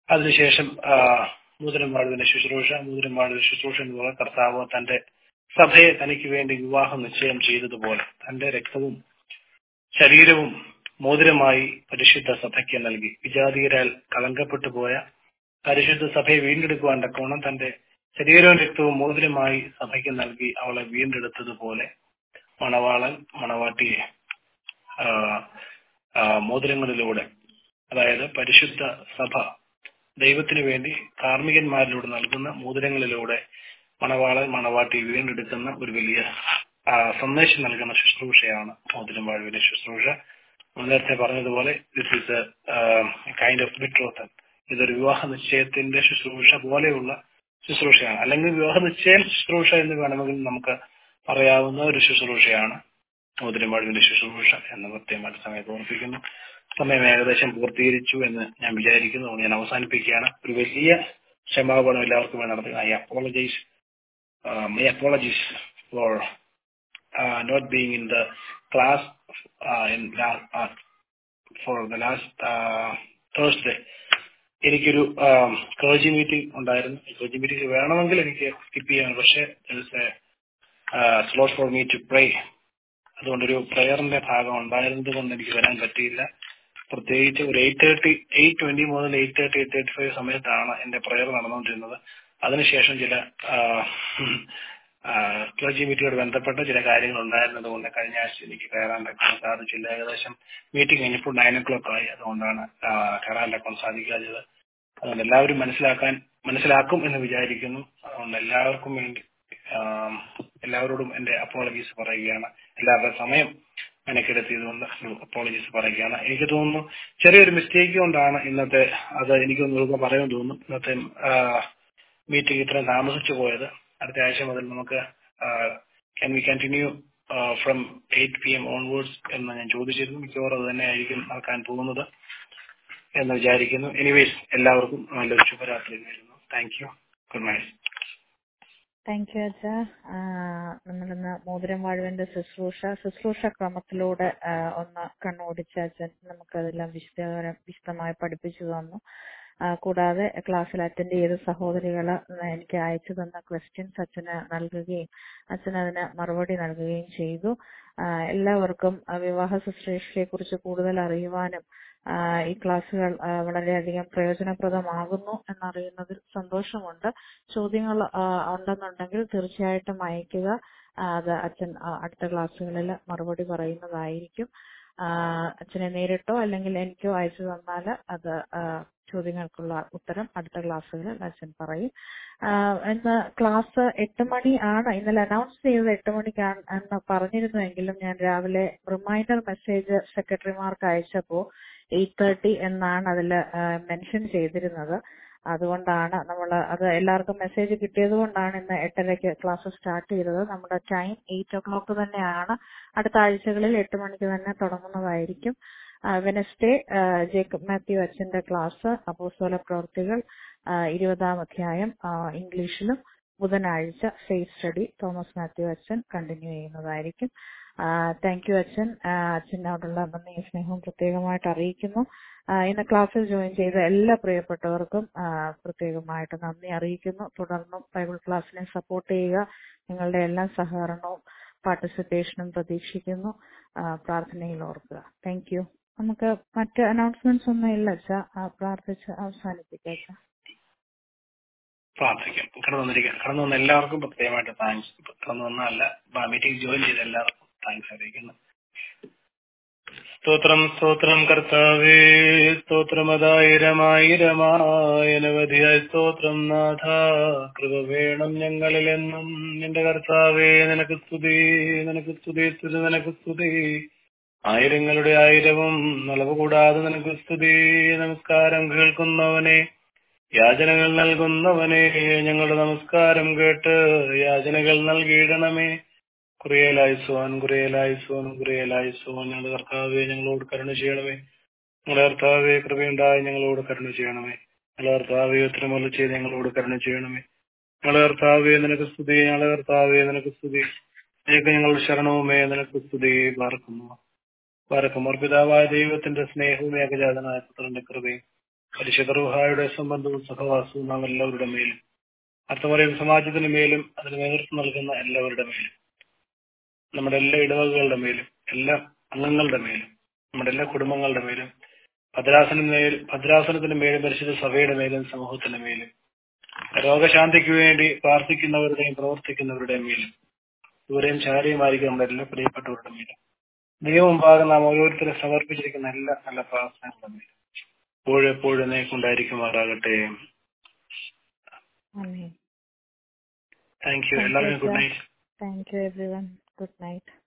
അതിനുശേഷം ആ, മൂതിരം വാഴുവിന്റെ ശുശ്രൂഷ മൂതിരം വാഴുവിന്റെ ശുശ്രൂഷ എന്ന് പറയുന്ന കർത്താവ് തന്റെ സഭയെ തനിക്ക് വേണ്ടി വിവാഹം നിശ്ചയം ചെയ്തതുപോലെ തന്റെ രക്തവും ശരീരവും മോതിരമായി പരിശുദ്ധ സഭയ്ക്ക് നൽകി വിജാതീയരാൽ കളങ്കപ്പെട്ടു പോയ പരിശുദ്ധ സഭയെ വീണ്ടെടുക്കുവാൻ തക്കോണം തന്റെ ശരീരവും രക്തവും മോതിരമായി സഭയ്ക്ക് നൽകി അവളെ വീണ്ടെടുത്തതുപോലെ മണവാളൻ മണവാട്ടിയെ ആ, ആ, മോതിരങ്ങളിലൂടെ അതായത് പരിശുദ്ധ സഭ ദൈവത്തിന് വേണ്ടി കാർമ്മികന്മാരിലൂടെ നൽകുന്ന മോതിരങ്ങളിലൂടെ മണവാളൻ മണവാട്ടി വീണ്ടെടുക്കുന്ന ഒരു വലിയ ആ, സന്ദേശം നൽകുന്ന ശുശ്രൂഷയാണ് മോതിരം വാഴുവിന്റെ ശുശ്രൂഷ നമ്മൾ നേരത്തെ പറഞ്ഞതുപോലെ this is a kind of betrothal ഇതൊരു വിവാഹ നിശ്ചയത്തിന്റെ ശുശ്രൂഷ പോലെയുള്ള ശുശ്രൂഷയാണ് അല്ലെങ്കിൽ വിവാഹ നിശ്ചയ ശുശ്രൂഷ എന്ന് വേണമെങ്കിൽ നമുക്ക് പറയാവുന്ന ഒരു ശുശ്രൂഷയാണ് മോതിരം വാഴുവിന്റെ ശുശ്രൂഷ എന്ന് കൃത്യമായിട്ട് സമയത്ത് ഓർപ്പിക്കുന്നു സമയം ഏകദേശം പൂർത്തീകരിച്ചു എന്ന് ഞാൻ വിചാരിക്കുന്നു അതുകൊണ്ട് ഞാൻ അവസാനിപ്പിക്കുകയാണ് ഒരു വലിയ ക്ഷമാപണം എല്ലാവർക്കും വേണ്ടി നടത്തുക I apologise my apologies for not being in the class in for the last Thursday എനിക്കൊരു കേജി മീറ്റിംഗ് ഉണ്ടായിരുന്നു കേജി മീറ്റിംഗ് വേണമെങ്കിൽ എനിക്ക് സ്കിപ്പ് ചെയ്യാം പക്ഷേ slot for me to pray അതുകൊണ്ടൊരു പ്രയറിന്റെ ഭാഗം ഉണ്ടായിരുന്നത് കൊണ്ട് എനിക്ക് വരാൻ പറ്റിയില്ല പ്രത്യേകിച്ച് ഒരു എയ്റ്റ് തേർട്ടി എയ്റ്റ് ട്വന്റി മുതൽ eight thirty eight thirty five സമയത്താണ് എന്റെ പ്രയർ നടന്നുകൊണ്ടിരുന്നത് അതിനുശേഷം ചില ക്ലർജി മീറ്റിനോട് ബന്ധപ്പെട്ട ചില കാര്യങ്ങൾ ഉണ്ടായിരുന്നത് കൊണ്ട് കഴിഞ്ഞ ആഴ്ച എനിക്ക് കയറാൻ സാധിച്ചില്ല ഏകദേശം മീറ്റിംഗ് കഴിഞ്ഞപ്പോൾ നയൻ ഒ ക്ലോക്ക് ആയി അതുകൊണ്ടാണ് ആ, കയറാൻ സാധിക്കാത്തത് അതുകൊണ്ട് എല്ലാവരും മനസ്സിലാക്കാൻ മനസ്സിലാക്കും എന്ന് വിചാരിക്കുന്നു അതുകൊണ്ട് എല്ലാവർക്കും വേണ്ടി ആം, എല്ലാവരോടും എന്റെ അപ്പോളജീസ് പറയുകയാണ് എല്ലാവരുടെ സമയം മെനക്കെടുത്തിയതുകൊണ്ട് അപ്പോളജീസ് പറയുകയാണ് എനിക്ക് തോന്നുന്നു ചെറിയൊരു മിസ്റ്റേക്ക് കൊണ്ടാണ് ഇന്നത്തെ അത് എനിക്കൊന്ന് പറയാൻ തോന്നുന്നു ഇന്നത്തെ മീറ്റിംഗ് ഇത്രയും താമസിച്ചു പോയത് അടുത്ത ആഴ്ച മുതൽ നമുക്ക് can we continue from eight P M onwards എന്ന് ഞാൻ ചോദിച്ചിരുന്നു മിക്കവാറും അത് തന്നെ ആയിരിക്കും നടക്കാൻ പോകുന്നത് എന്ന് വിചാരിക്കുന്നു എനിവേസ് എല്ലാവർക്കും നല്ലൊരു ശുഭരാത്രി നേരുന്നു thank you good night thank you അച്ഛ നമ്മളിന്ന് മോതിരം വാഴുവിന്റെ ശുശ്രൂഷ ശുശ്രൂഷ ക്രമത്തിലൂടെ ആ, ഒന്ന് കണ്ണോടിച്ച അച്ഛൻ നമുക്കതെല്ലാം വിശദീകരം വിശദമായി പഠിപ്പിച്ചു തന്നു ആ, കൂടാതെ ക്ലാസ്സിൽ അറ്റൻഡ് ചെയ്ത സഹോദരികൾ എനിക്ക് അയച്ചു തന്ന ക്വസ്റ്റ്യൻസ് അച്ഛന് നൽകുകയും അച്ഛൻ അതിന് മറുപടി നൽകുകയും ചെയ്തു ആ, എല്ലാവർക്കും ആ, വിവാഹ ശുശ്രൂഷയെ കുറിച്ച് കൂടുതൽ അറിയുവാനും ആ, ഈ ക്ലാസ്സുകൾ ആ, വളരെയധികം പ്രയോജനപ്രദമാകുന്നു എന്നറിയുന്നതിൽ സന്തോഷമുണ്ട് ചോദ്യങ്ങൾ ആ, ഉണ്ടെന്നുണ്ടെങ്കിൽ തീർച്ചയായിട്ടും അയക്കുക ആ, അത് അച്ഛൻ ആ, അടുത്ത ക്ലാസ്സുകളിൽ മറുപടി പറയുന്നതായിരിക്കും ആ, അച്ഛനെ നേരിട്ടോ അല്ലെങ്കിൽ എനിക്കോ അയച്ചു തന്നാൽ അത് ആ, ചോദ്യങ്ങൾക്കുള്ള ഉത്തരം അടുത്ത ക്ലാസ്സുകളിൽ അച്ഛൻ പറയും ആ, ഇന്ന് ക്ലാസ് എട്ട് മണി ആണ് ഇന്നലെ അനൗൺസ് ചെയ്തത് എട്ട് മണിക്കാണ് എന്ന് പറഞ്ഞിരുന്നുവെങ്കിലും ഞാൻ രാവിലെ റിമൈൻഡർ മെസ്സേജ് സെക്രട്ടറിമാർക്ക് അയച്ചപ്പോൾ എയ്റ്റ് തേർട്ടി എന്നാണ് അതിൽ മെൻഷൻ ചെയ്തിരുന്നത് അതുകൊണ്ടാണ് നമ്മൾ അത് എല്ലാവർക്കും മെസ്സേജ് കിട്ടിയത് കൊണ്ടാണ് ഇന്ന് എട്ടരയ്ക്ക് ക്ലാസ് സ്റ്റാർട്ട് ചെയ്തത് നമ്മുടെ ടൈം എയ്റ്റ് ഒ ക്ലോക്ക് തന്നെയാണ് അടുത്ത ആഴ്ചകളിൽ എട്ട് മണിക്ക് തന്നെ തുടങ്ങുന്നതായിരിക്കും വെനസ്ഡേ ജേക്കബ് മാത്യു അച്ഛന്റെ ക്ലാസ് അപ്പോസ്തല പ്രവർത്തികൾ ആ, ഇരുപതാം അധ്യായം ആ, ഇംഗ്ലീഷിലും ബുധനാഴ്ച ഫേസ് സ്റ്റഡി തോമസ് മാത്യു അച്ഛൻ കണ്ടിന്യൂ ചെയ്യുന്നതായിരിക്കും താങ്ക് യു അച്ഛൻ ആ, അച്ഛനോടുള്ള നന്ദിയും സ്നേഹവും പ്രത്യേകമായിട്ട് അറിയിക്കുന്നു ആ, ഇന്ന് ക്ലാസ്സിൽ ജോയിൻ ചെയ്ത എല്ലാ പ്രിയപ്പെട്ടവർക്കും ആ, പ്രത്യേകമായിട്ട് നന്ദി അറിയിക്കുന്നു തുടർന്നും ബൈബിൾ ക്ലാസ്സിനെ സപ്പോർട്ട് ചെയ്യുക നിങ്ങളുടെ എല്ലാ സഹകരണവും പാർട്ടിസിപ്പേഷനും പ്രതീക്ഷിക്കുന്നു ആ, പ്രാർത്ഥനയിൽ ഓർക്കുക താങ്ക് യു നമുക്ക് മറ്റ് അനൗൺസ്മെന്റ്സ് ഒന്നും ഇല്ല അച്ഛാ ആ, പ്രാർത്ഥിച്ച് അവസാനിപ്പിക്കാം അച്ഛാ പ്രാർത്ഥിക്കാം കടന്നു വന്നിരിക്കാം കടന്നു വന്ന എല്ലാവർക്കും പ്രത്യേകമായിട്ട് താങ്ക്സ് കടന്നു വന്നല്ല മീറ്റിംഗ് ജോയിൻ ചെയ്ത എല്ലാവർക്കും താങ്ക്സ് അറിയിക്കുന്നു സ്തോത്രം സ്തോത്രം കർത്താവേ സ്തോത്രമതായിരമായിരമായ അനവധിയായ സ്തോത്രം നാഥ കൃപ വേണം ഞങ്ങളിലെന്നും നിന്റെ കർത്താവേ നിനക്ക് സ്തുതി നിനക്ക് സ്തുതി സ്തുതി നിനക്ക് സ്തുതി ആയിരങ്ങളുടെ ആയിരവും നളവ് കൂടാതെ നിനക്ക് സ്തുതി നമസ്കാരം കേൾക്കുന്നവനെ യാചനകൾ നൽകുന്നവനെ ഞങ്ങളുടെ നമസ്കാരം കേട്ട് യാചനകൾ നൽകിയിടണമേ കുറേലായി സോൻ കുറേലായി സോൻ കുറേലായി സോൻ ഞങ്ങളുടെ കർത്താവെ ഞങ്ങളോട് കരുണ ചെയ്യണമേ ഞങ്ങളുടെ കർത്താവെ കൃപയുണ്ടായി ഞങ്ങളോട് കരുണ ചെയ്യണമേ ഞങ്ങളുടെ കർത്താവെ ഉത്തരമല്ല ചെയ്ത് ഞങ്ങളോട് കരുണ ചെയ്യണമേ ഞങ്ങളുടെ കർത്താവെ നിനക്ക് സ്തുതി ഞങ്ങളുടെ കർത്താവെ നിനക്ക് സ്തുതി നിനക്ക് ഞങ്ങളുടെ ശരണവുമേ നിനക്ക് സ്തുതി പാർക്കുന്നു പാർക്കുമോർ പിതാവായ ദൈവത്തിന്റെ സ്നേഹവും ഏകജാതനായ പുത്രന്റെ കൃപയും പരിശുദ്ധ റുഹായുടെ സംബന്ധവും സഹവാസവും നാം എല്ലാവരുടെ മേലും അർത്ഥമറിയും സമാജത്തിന് മേലും അതിന് നേതൃത്വം നൽകുന്ന എല്ലാവരുടെ മേലും നമ്മുടെ എല്ലാ ഇടവകകളുടെ മേലും എല്ലാ അംഗങ്ങളുടെ മേലും നമ്മുടെ എല്ലാ കുടുംബങ്ങളുടെ മേലും ഭദ്രാസന മേൽ ഭദ്രാസനത്തിന് മേലും പരിശുദ്ധ സഭയുടെ മേലും സമൂഹത്തിന്റെ മേലും രോഗശാന്തിക്ക് വേണ്ടി പ്രാർത്ഥിക്കുന്നവരുടെയും പ്രവർത്തിക്കുന്നവരുടെയും മേലും ഇവരെയും ചാരിയുമായിരിക്കും നമ്മുടെ എല്ലാ പ്രിയപ്പെട്ടവരുടെ മേലും ദൈവമുമ്പാകെ നാം ഓരോരുത്തരെ സമർപ്പിച്ചിരിക്കുന്ന എല്ലാ നല്ല പ്രാർത്ഥനകളും മേലും എപ്പോഴും എപ്പോഴും കൊണ്ടായിരിക്കുമാറാകട്ടെ ആമേൻ താങ്ക് യു എല്ലാവരും good night thank you everyone good night